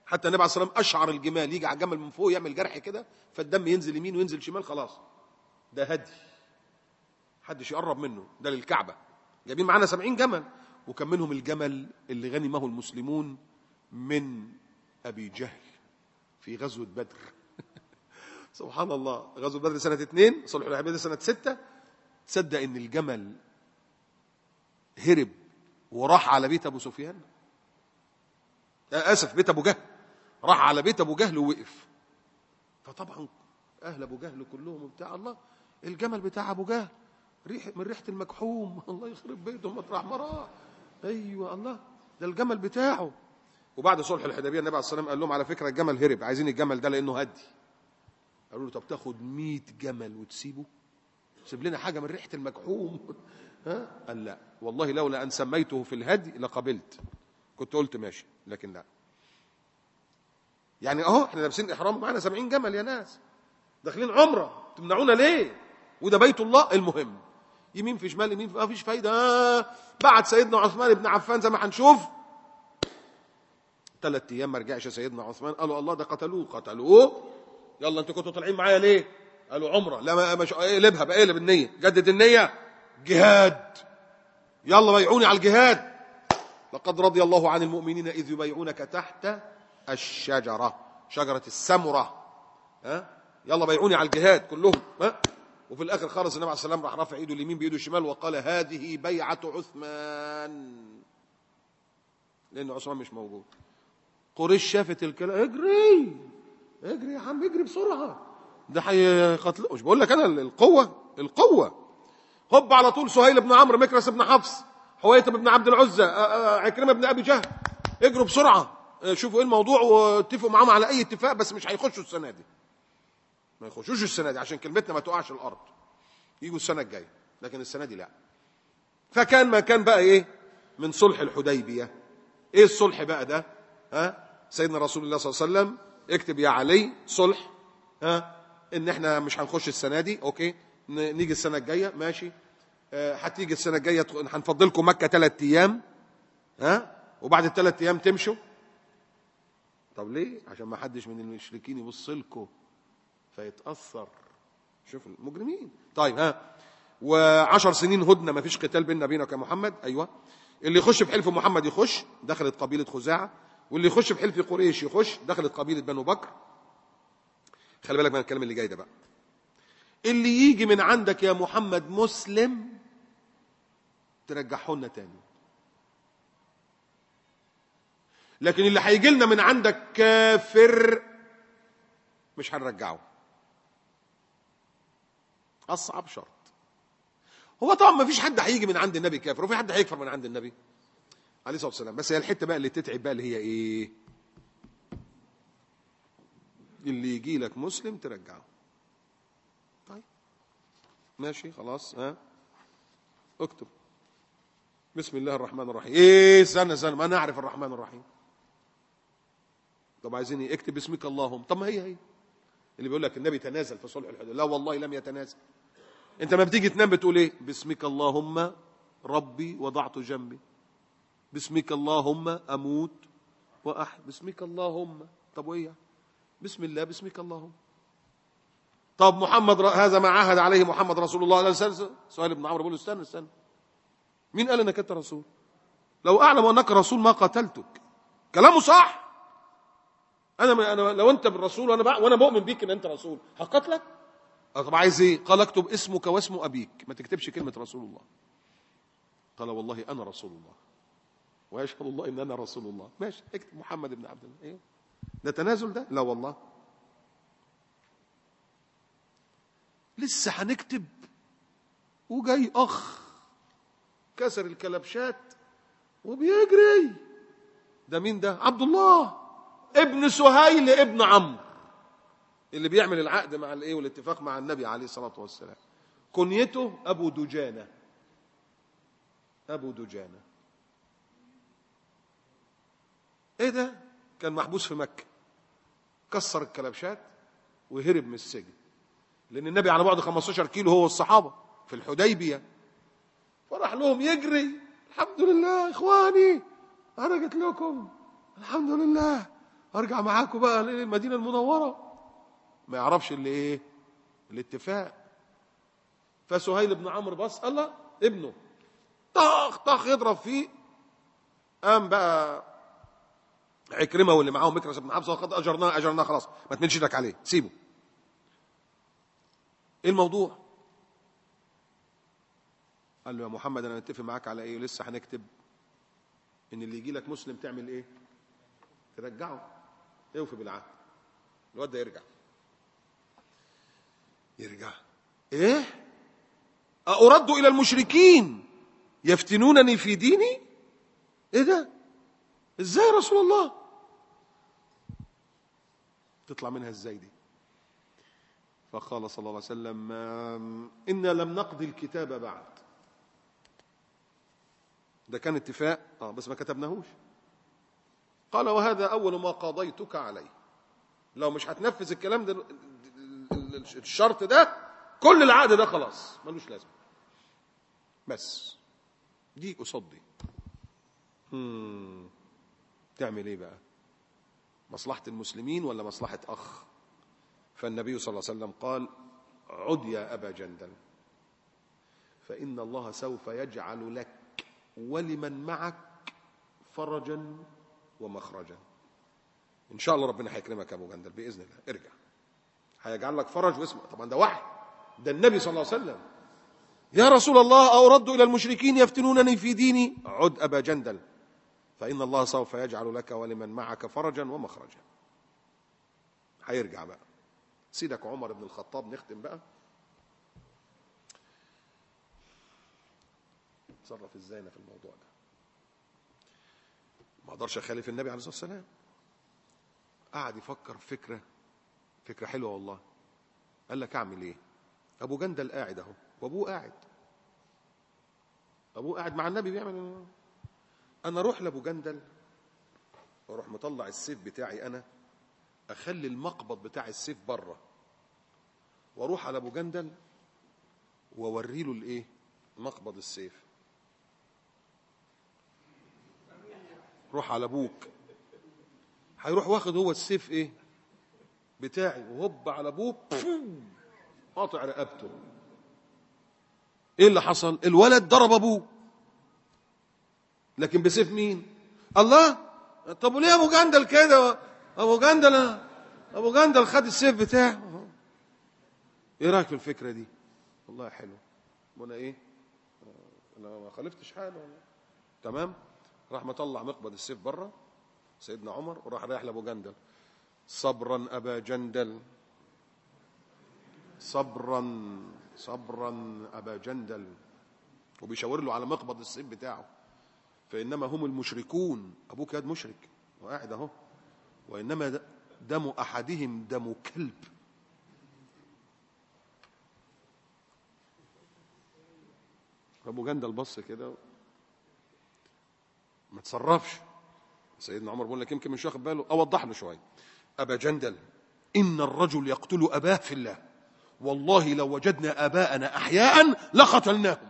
حتى النبي عليه الصلاه والسلام اشعر الجمال يجي على الجمل من فوق يعمل جرح كده فالدم ينزل يمين وينزل شمال خلاص ده هدي محدش يقرب منه ده للكعبه جايبين معانا سبعين جمل وكان منهم الجمل اللي غنمه المسلمون من ابي جهل في غزوه بدر سبحان الله غزوه بدر سنه اثنين صلح الحديبيه سنه سته تصدق ان الجمل هرب وراح على بيت ابو سفيان آه اسف بيت ابو جهل راح على بيت ابو جهل ووقف فطبعا اهل ابو جهل كلهم وبتاع الله الجمل بتاع ابو جهل ريح من ريحه المكحوم الله يخرب بيته مطرح ما راح ايوه الله ده الجمل بتاعه وبعد صلح الحديبيه النبي عليه الصلاه والسلام قال لهم على فكره الجمل هرب عايزين الجمل ده لانه هدي قالوا له طب تاخد 100 جمل وتسيبه سيب لنا حاجه من ريحه المكحوم ها قال لا والله لولا ان سميته في الهدي لقبلت كنت قلت ماشي لكن لا يعني اهو احنا لابسين احرام معانا 70 جمل يا ناس داخلين عمره تمنعونا ليه وده بيت الله المهم يمين في شمال يمين ما فيش فايده آه. بعد سيدنا عثمان بن عفان زي ما هنشوف ثلاث ايام ما رجعش سيدنا عثمان قالوا الله ده قتلوه قتلوه يلا انتوا كنتوا طالعين معايا ليه قالوا عمره لا ما مش اقلبها بقلب النيه جدد النيه جهاد يلا بيعوني على الجهاد لقد رضي الله عن المؤمنين اذ يبايعونك تحت الشجره شجره السمره ها يلا بيعوني على الجهاد كلهم ها وفي الاخر خالص النبي عليه الصلاه والسلام راح رافع ايده اليمين بايده الشمال وقال هذه بيعه عثمان لان عثمان مش موجود قريش شافت الكلام اجري اجري يا عم اجري بسرعه ده هيقتله مش بقول لك انا القوه القوه هوب على طول سهيل بن عمرو مكرس بن حفص حويتب بن عبد العزى عكرمه بن ابي جهل اجروا بسرعه شوفوا ايه الموضوع واتفقوا معاهم على اي اتفاق بس مش هيخشوا السنه دي ما يخشوش السنه دي عشان كلمتنا ما تقعش الارض يجوا السنه الجايه لكن السنه دي لا فكان ما كان بقى ايه من صلح الحديبيه ايه الصلح بقى ده ها سيدنا رسول الله صلى الله عليه وسلم اكتب يا علي صلح ها ان احنا مش هنخش السنه دي اوكي نيجي السنه الجايه ماشي هتيجي السنه الجايه هنفضلكم مكه ثلاث ايام ها وبعد الثلاث ايام تمشوا طب ليه عشان ما حدش من المشركين يبص لكم فيتاثر شوف المجرمين طيب ها وعشر سنين هدنه ما فيش قتال بيننا بينك يا محمد ايوه اللي يخش في حلف محمد يخش دخلت قبيله خزاعه واللي يخش في حلف قريش يخش دخلت قبيله بنو بكر خلي بالك من الكلام اللي جاي ده بقى اللي يجي من عندك يا محمد مسلم ترجعه لنا تاني لكن اللي هيجي لنا من عندك كافر مش هنرجعه اصعب شرط هو طبعا ما فيش حد هيجي من عند النبي كافر وفي حد هيكفر من عند النبي عليه الصلاه والسلام بس هي الحته بقى اللي تتعب بقى اللي هي ايه اللي يجي لك مسلم ترجعه طيب ماشي خلاص ها اكتب بسم الله الرحمن الرحيم ايه سنه سنه ما نعرف الرحمن الرحيم طب عايزين ايه اكتب باسمك اللهم طب ما هي هي اللي بيقول لك النبي تنازل في صلح الحديبيه لا والله لم يتنازل انت ما بتيجي تنام بتقول ايه باسمك اللهم ربي وضعت جنبي باسمك اللهم اموت واحد باسمك اللهم طب وايه بسم الله باسمك اللهم طب محمد ر... هذا ما عهد عليه محمد رسول الله عليه وسلم سؤال ابن عمرو بيقول له استنى استنى مين قال انك انت رسول لو اعلم انك رسول ما قتلتك كلامه صح انا انا لو انت بالرسول وانا بقى وانا مؤمن بيك ان انت رسول هقتلك طب عايز ايه قال اكتب اسمك واسم ابيك ما تكتبش كلمه رسول الله قال والله انا رسول الله ويشهد الله ان انا رسول الله ماشي اكتب محمد بن عبد الله ايه ده تنازل ده لا والله لسه هنكتب وجاي اخ كسر الكلبشات وبيجري ده مين ده عبد الله ابن سهيل ابن عمرو اللي بيعمل العقد مع الايه والاتفاق مع النبي عليه الصلاه والسلام كنيته ابو دجانه ابو دجانه ايه ده كان محبوس في مكه كسر الكلبشات وهرب من السجن لان النبي على بعد 15 كيلو هو والصحابه في الحديبيه فراح لهم يجري الحمد لله اخواني انا جيت لكم الحمد لله ارجع معاكم بقى للمدينه المنوره ما يعرفش اللي ايه الاتفاق فسهيل بن عمرو بص الله ابنه طخ طخ يضرب فيه قام بقى عكرمه واللي معاهم مكرس بن حفصه قد اجرناه اجرناه خلاص ما تمدش ايدك عليه سيبه ايه الموضوع قال له يا محمد انا متفق معاك على ايه لسه هنكتب ان اللي يجي لك مسلم تعمل ايه ترجعه اوفي بالعهد الواد ده يرجع يرجع ايه أرد إلى المشركين يفتنونني في ديني ايه ده ازاي يا رسول الله تطلع منها ازاي دي فقال صلى الله عليه وسلم آم، إنا لم نقضي الكتاب بعد ده كان اتفاق اه بس ما كتبناهوش قال وهذا أول ما قضيتك عليه لو مش هتنفذ الكلام ده ال- ال- ال- الشرط ده كل العقد ده خلاص ملوش لازمه بس دي قصاد دي هم. تعمل ايه بقى مصلحة المسلمين ولا مصلحة أخ فالنبي صلى الله عليه وسلم قال عد يا أبا جندل فإن الله سوف يجعل لك ولمن معك فرجا ومخرجا إن شاء الله ربنا هيكرمك يا أبو جندل بإذن الله ارجع هيجعل لك فرج واسمع طبعا ده وحي ده النبي صلى الله عليه وسلم يا رسول الله أورد إلى المشركين يفتنونني في ديني عد أبا جندل فإن الله سوف يجعل لك ولمن معك فرجا ومخرجا هيرجع بقى سيدك عمر بن الخطاب نختم بقى تصرف ازاي أنا في الموضوع ده ما اقدرش اخالف النبي عليه الصلاه والسلام قعد يفكر في فكره فكره حلوه والله قال لك اعمل ايه ابو جندل قاعد اهو وابوه قاعد ابوه قاعد مع النبي بيعمل انا اروح لابو جندل واروح مطلع السيف بتاعي انا اخلي المقبض بتاع السيف بره واروح على ابو جندل واوري له الايه مقبض السيف روح على ابوك هيروح واخد هو السيف ايه بتاعي وهوب على ابوه بفوم، قاطع رقبته ايه اللي حصل الولد ضرب ابوه لكن بسيف مين الله طب وليه ابو جندل كده ابو جندل ابو جندل خد السيف بتاعه ايه رايك في الفكره دي والله حلو وانا ايه انا ما خالفتش حاجه والله تمام راح مطلع مقبض السيف بره سيدنا عمر وراح رايح لابو جندل صبرا ابا جندل صبرا صبرا ابا جندل وبيشاور له على مقبض السيف بتاعه فانما هم المشركون ابوك ياد مشرك وقاعد اهو وانما د- دم احدهم دم كلب ابو جندل بص كده ما تصرفش سيدنا عمر بيقول لك يمكن مش واخد باله اوضح له شويه ابا جندل ان الرجل يقتل اباه في الله والله لو وجدنا اباءنا احياء لقتلناهم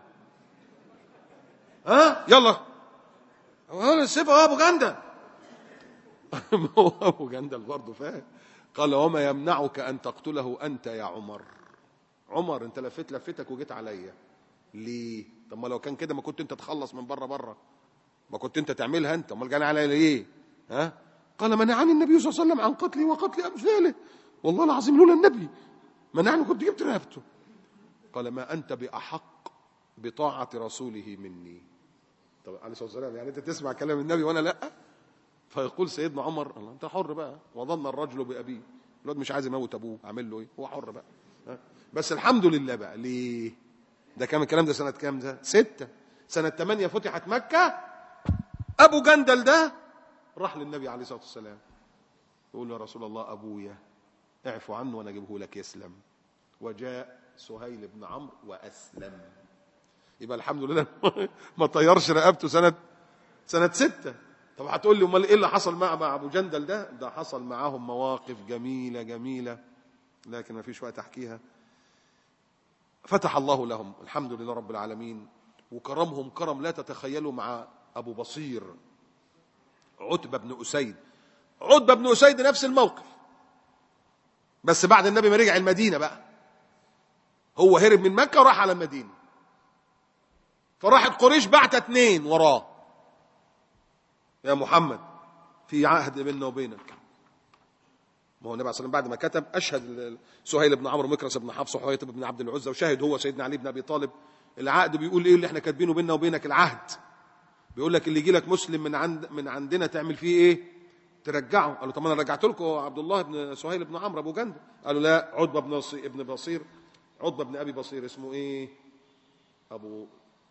ها يلا هو السيف اهو ابو جندل ما هو ابو جندل برضه فاهم قال وما يمنعك ان تقتله انت يا عمر عمر انت لفيت لفتك وجيت عليا ليه طب ما لو كان كده ما كنت انت تخلص من بره بره ما كنت انت تعملها انت امال جاي عليا ليه ها قال منعني النبي صلى الله عليه وسلم عن قتلي وقتل امثاله والله العظيم لولا النبي منعني كنت جبت رقبته قال ما انت باحق بطاعه رسوله مني طب عليه الصلاه والسلام يعني انت تسمع كلام النبي وانا لا فيقول سيدنا عمر الله انت حر بقى وظن الرجل بابيه الواد مش عايز يموت ابوه اعمل له ايه هو حر بقى ها؟ بس الحمد لله بقى ليه ده كام الكلام ده سنه كام ده ستة سنه ثمانية فتحت مكه ابو جندل ده راح للنبي عليه الصلاه والسلام يقول له يا رسول الله ابويا اعفو عنه وانا اجيبه لك يسلم وجاء سهيل بن عمرو واسلم يبقى الحمد لله ما طيرش رقبته سنه سنه ستة طب هتقول لي امال ايه اللي حصل مع مع ابو جندل ده ده حصل معاهم مواقف جميله جميله لكن ما فيش وقت احكيها فتح الله لهم الحمد لله رب العالمين وكرمهم كرم لا تتخيلوا مع ابو بصير عتبه بن اسيد عتبة بن أسيد نفس الموقف بس بعد النبي ما رجع المدينة بقى هو هرب من مكة وراح على المدينة فراحت قريش بعت اتنين وراه يا محمد في عهد بيننا وبينك ما هو النبي عليه الصلاه والسلام بعد ما كتب اشهد سهيل بن عمرو مكرس بن حفص وحويط بن عبد العزى وشاهد هو سيدنا علي بن ابي طالب العقد بيقول ايه اللي احنا كاتبينه بيننا وبينك العهد بيقول لك اللي يجي لك مسلم من عند من عندنا تعمل فيه ايه ترجعه قالوا طب انا رجعت لكم عبد الله بن سهيل بن عمرو ابو جندل قالوا لا عتبه بن ابن بصير عتبه بن ابي بصير اسمه ايه ابو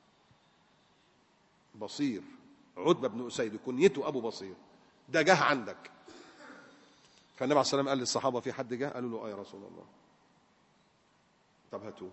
بصير عتبه بن اسيد كنيته ابو بصير ده جه عندك فالنبي عليه الصلاه والسلام قال للصحابه في حد جه قالوا له اه يا رسول الله طب هاتوه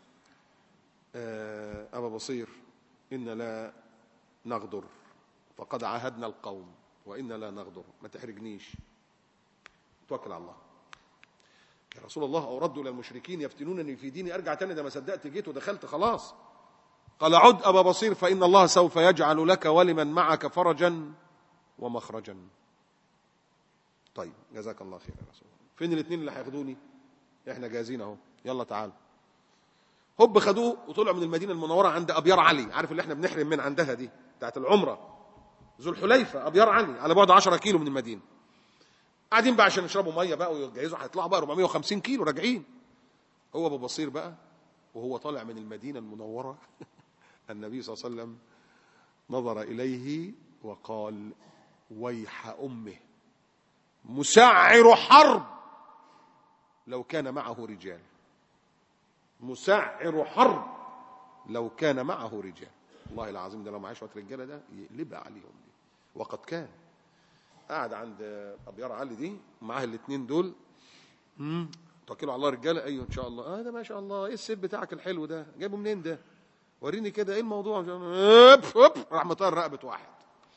آه ابا بصير ان لا نغدر فقد عاهدنا القوم وإنا لا نغدر ما تحرجنيش توكل على الله يا رسول الله أو ردوا إلى المشركين يفتنونني في ديني أرجع تاني ده ما صدقت جيت ودخلت خلاص قال عد أبا بصير فإن الله سوف يجعل لك ولمن معك فرجا ومخرجا طيب جزاك الله خير يا رسول الله فين الاثنين اللي هياخدوني احنا جاهزين اهو يلا تعال هوب خدوه وطلعوا من المدينه المنوره عند ابيار علي عارف اللي احنا بنحرم من عندها دي بتاعت العمره ذو الحليفه ابيار علي على بعد 10 كيلو من المدينه قاعدين بقى عشان يشربوا ميه بقى ويجهزوا هيطلعوا بقى 450 كيلو راجعين هو ابو بصير بقى وهو طالع من المدينه المنوره النبي صلى الله عليه وسلم نظر اليه وقال ويح امه مسعر حرب لو كان معه رجال مسعر حرب لو كان معه رجال والله العظيم ده لو معاه شويه رجاله ده يقلبها عليهم دي وقد كان قاعد عند ابيار علي دي معاه الاثنين دول امم توكلوا على الله رجاله ايوه ان شاء الله اه ده ما شاء الله ايه السيف بتاعك الحلو ده جايبه منين ده وريني كده ايه الموضوع هوب هوب راح مطير رقبه واحد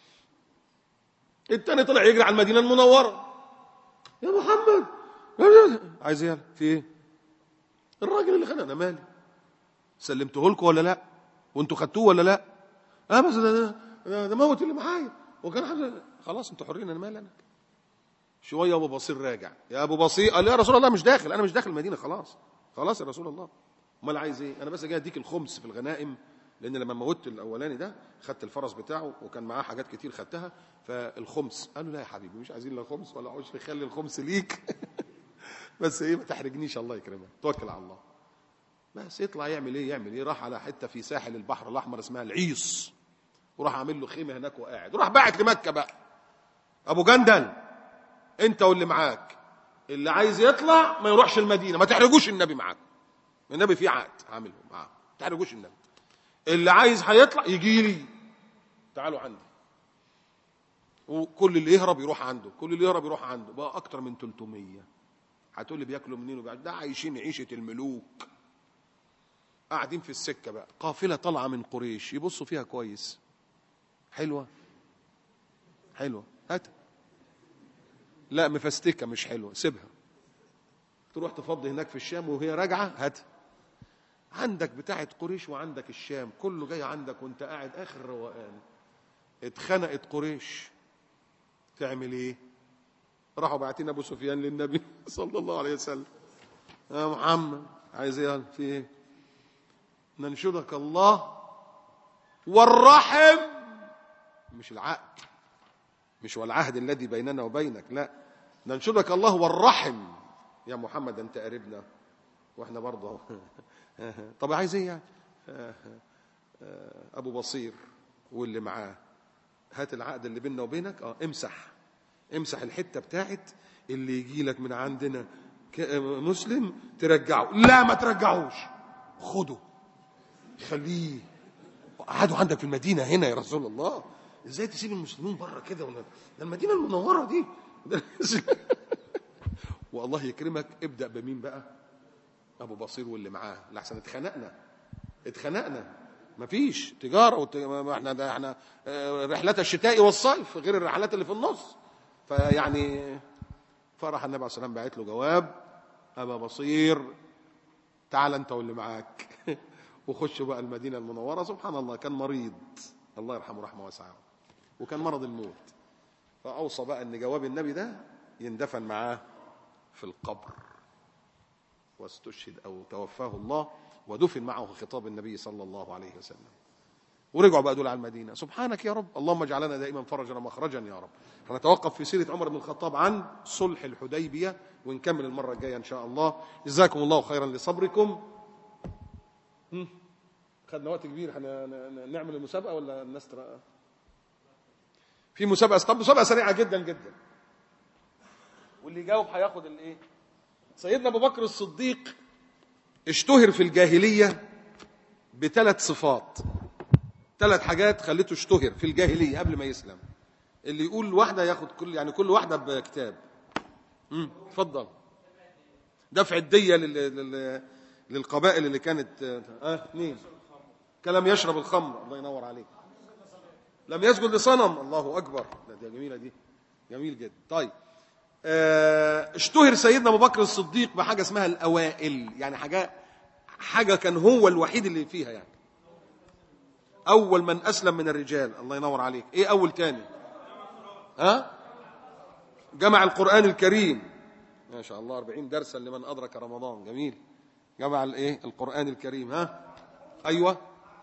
التاني طلع يجري على المدينه المنوره يا محمد عايز ايه في ايه الراجل اللي خدنا انا مالي سلمته لكم ولا لا وانتوا خدتوه ولا لا اه بس ده ده, ده, ده موت اللي معايا وكان حد خلاص انتوا حرين انا مالي انا شويه ابو بصير راجع يا ابو بصير قال يا رسول الله مش داخل انا مش داخل المدينه خلاص خلاص يا رسول الله امال عايز ايه انا بس جاي اديك الخمس في الغنائم لان لما موتت الاولاني ده خدت الفرس بتاعه وكان معاه حاجات كتير خدتها فالخمس قالوا لا يا حبيبي مش عايزين لا خمس ولا عشر خلي الخمس ليك بس ايه ما تحرجنيش الله يكرمك توكل على الله بس يطلع يعمل ايه يعمل ايه راح على حته في ساحل البحر الاحمر اسمها العيص وراح عامل له خيمه هناك وقاعد وراح باعت لمكه بقى ابو جندل انت واللي معاك اللي عايز يطلع ما يروحش المدينه ما تحرجوش النبي معاك النبي في عقد عامله معاه ما تحرجوش النبي اللي عايز هيطلع يجي لي تعالوا عندي وكل اللي يهرب يروح عنده كل اللي يهرب يروح عنده بقى اكتر من 300 هتقول لي بياكلوا منين وبيعملوا ده عايشين عيشه الملوك قاعدين في السكه بقى قافله طالعه من قريش يبصوا فيها كويس حلوه حلوه هات لا مفستكه مش حلوه سيبها تروح تفضي هناك في الشام وهي راجعه هات عندك بتاعه قريش وعندك الشام كله جاي عندك وانت قاعد اخر روقان اتخنقت قريش تعمل ايه راحوا باعتين ابو سفيان للنبي صلى الله عليه وسلم يا محمد عايز ايه في ايه ننشدك الله والرحم مش العقد مش والعهد الذي بيننا وبينك لا ننشدك الله والرحم يا محمد انت قريبنا واحنا برضه طب عايز ايه يعني ابو بصير واللي معاه هات العقد اللي بيننا وبينك اه امسح امسح الحته بتاعت اللي يجي لك من عندنا مسلم ترجعه لا ما ترجعوش خده خليه قعدوا عندك في المدينه هنا يا رسول الله ازاي تسيب المسلمين بره كده ولا ده المدينه المنوره دي والله يكرمك ابدا بمين بقى ابو بصير واللي معاه لحسن اتخنقنا اتخنقنا مفيش تجاره وت... احنا ده احنا رحلات الشتاء والصيف غير الرحلات اللي في النص فيعني فرح النبي عليه الصلاه والسلام بعت له جواب ابا بصير تعال انت واللي معاك وخش بقى المدينه المنوره سبحان الله كان مريض الله يرحمه رحمه واسعه وكان مرض الموت فأوصى بقى أن جواب النبي ده يندفن معاه في القبر واستشهد أو توفاه الله ودفن معه خطاب النبي صلى الله عليه وسلم ورجعوا بقى دول على المدينة سبحانك يا رب اللهم اجعلنا دائما فرجا ومخرجا يا رب هنتوقف في سيرة عمر بن الخطاب عن صلح الحديبية ونكمل المرة الجاية إن شاء الله جزاكم الله خيرا لصبركم هم؟ خدنا وقت كبير هنعمل المسابقة ولا الناس ترى في مسابقة طب مسابقة سريعة جدا جدا واللي يجاوب هياخد الايه سيدنا ابو بكر الصديق اشتهر في الجاهلية بثلاث صفات ثلاث حاجات خلته اشتهر في الجاهلية قبل ما يسلم اللي يقول واحدة ياخد كل يعني كل واحدة بكتاب امم اتفضل دفع الدية لل... لل... للقبائل اللي كانت اه اثنين كلام يشرب الخمر الله ينور عليك لم يسجد لصنم الله اكبر لا دي جميله دي جميل جدا طيب اه اشتهر سيدنا ابو بكر الصديق بحاجه اسمها الاوائل يعني حاجه حاجه كان هو الوحيد اللي فيها يعني اول من اسلم من الرجال الله ينور عليك ايه اول تاني ها جمع القران الكريم ما شاء الله 40 درسا لمن ادرك رمضان جميل جمع الايه القران الكريم ها ايوه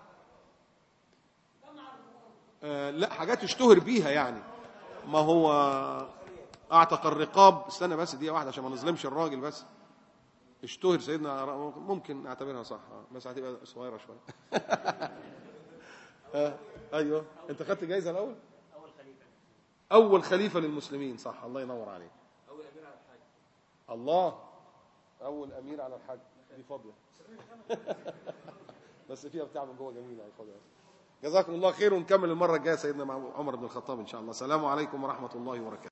آه لا حاجات اشتهر بيها يعني ما هو اعتق الرقاب استنى بس دقيقه واحده عشان ما نظلمش الراجل بس اشتهر سيدنا ممكن نعتبرها صح بس هتبقى صغيره شويه آه ايوه انت خدت جايزه الاول اول خليفه اول خليفه للمسلمين صح الله ينور عليك اول امير على الحج الله اول امير على الحج دي فاضيه بس فيها بتاع من جوه جميله يا فاضيه جزاكم الله خير ونكمل المره الجايه سيدنا عمر بن الخطاب ان شاء الله السلام عليكم ورحمه الله وبركاته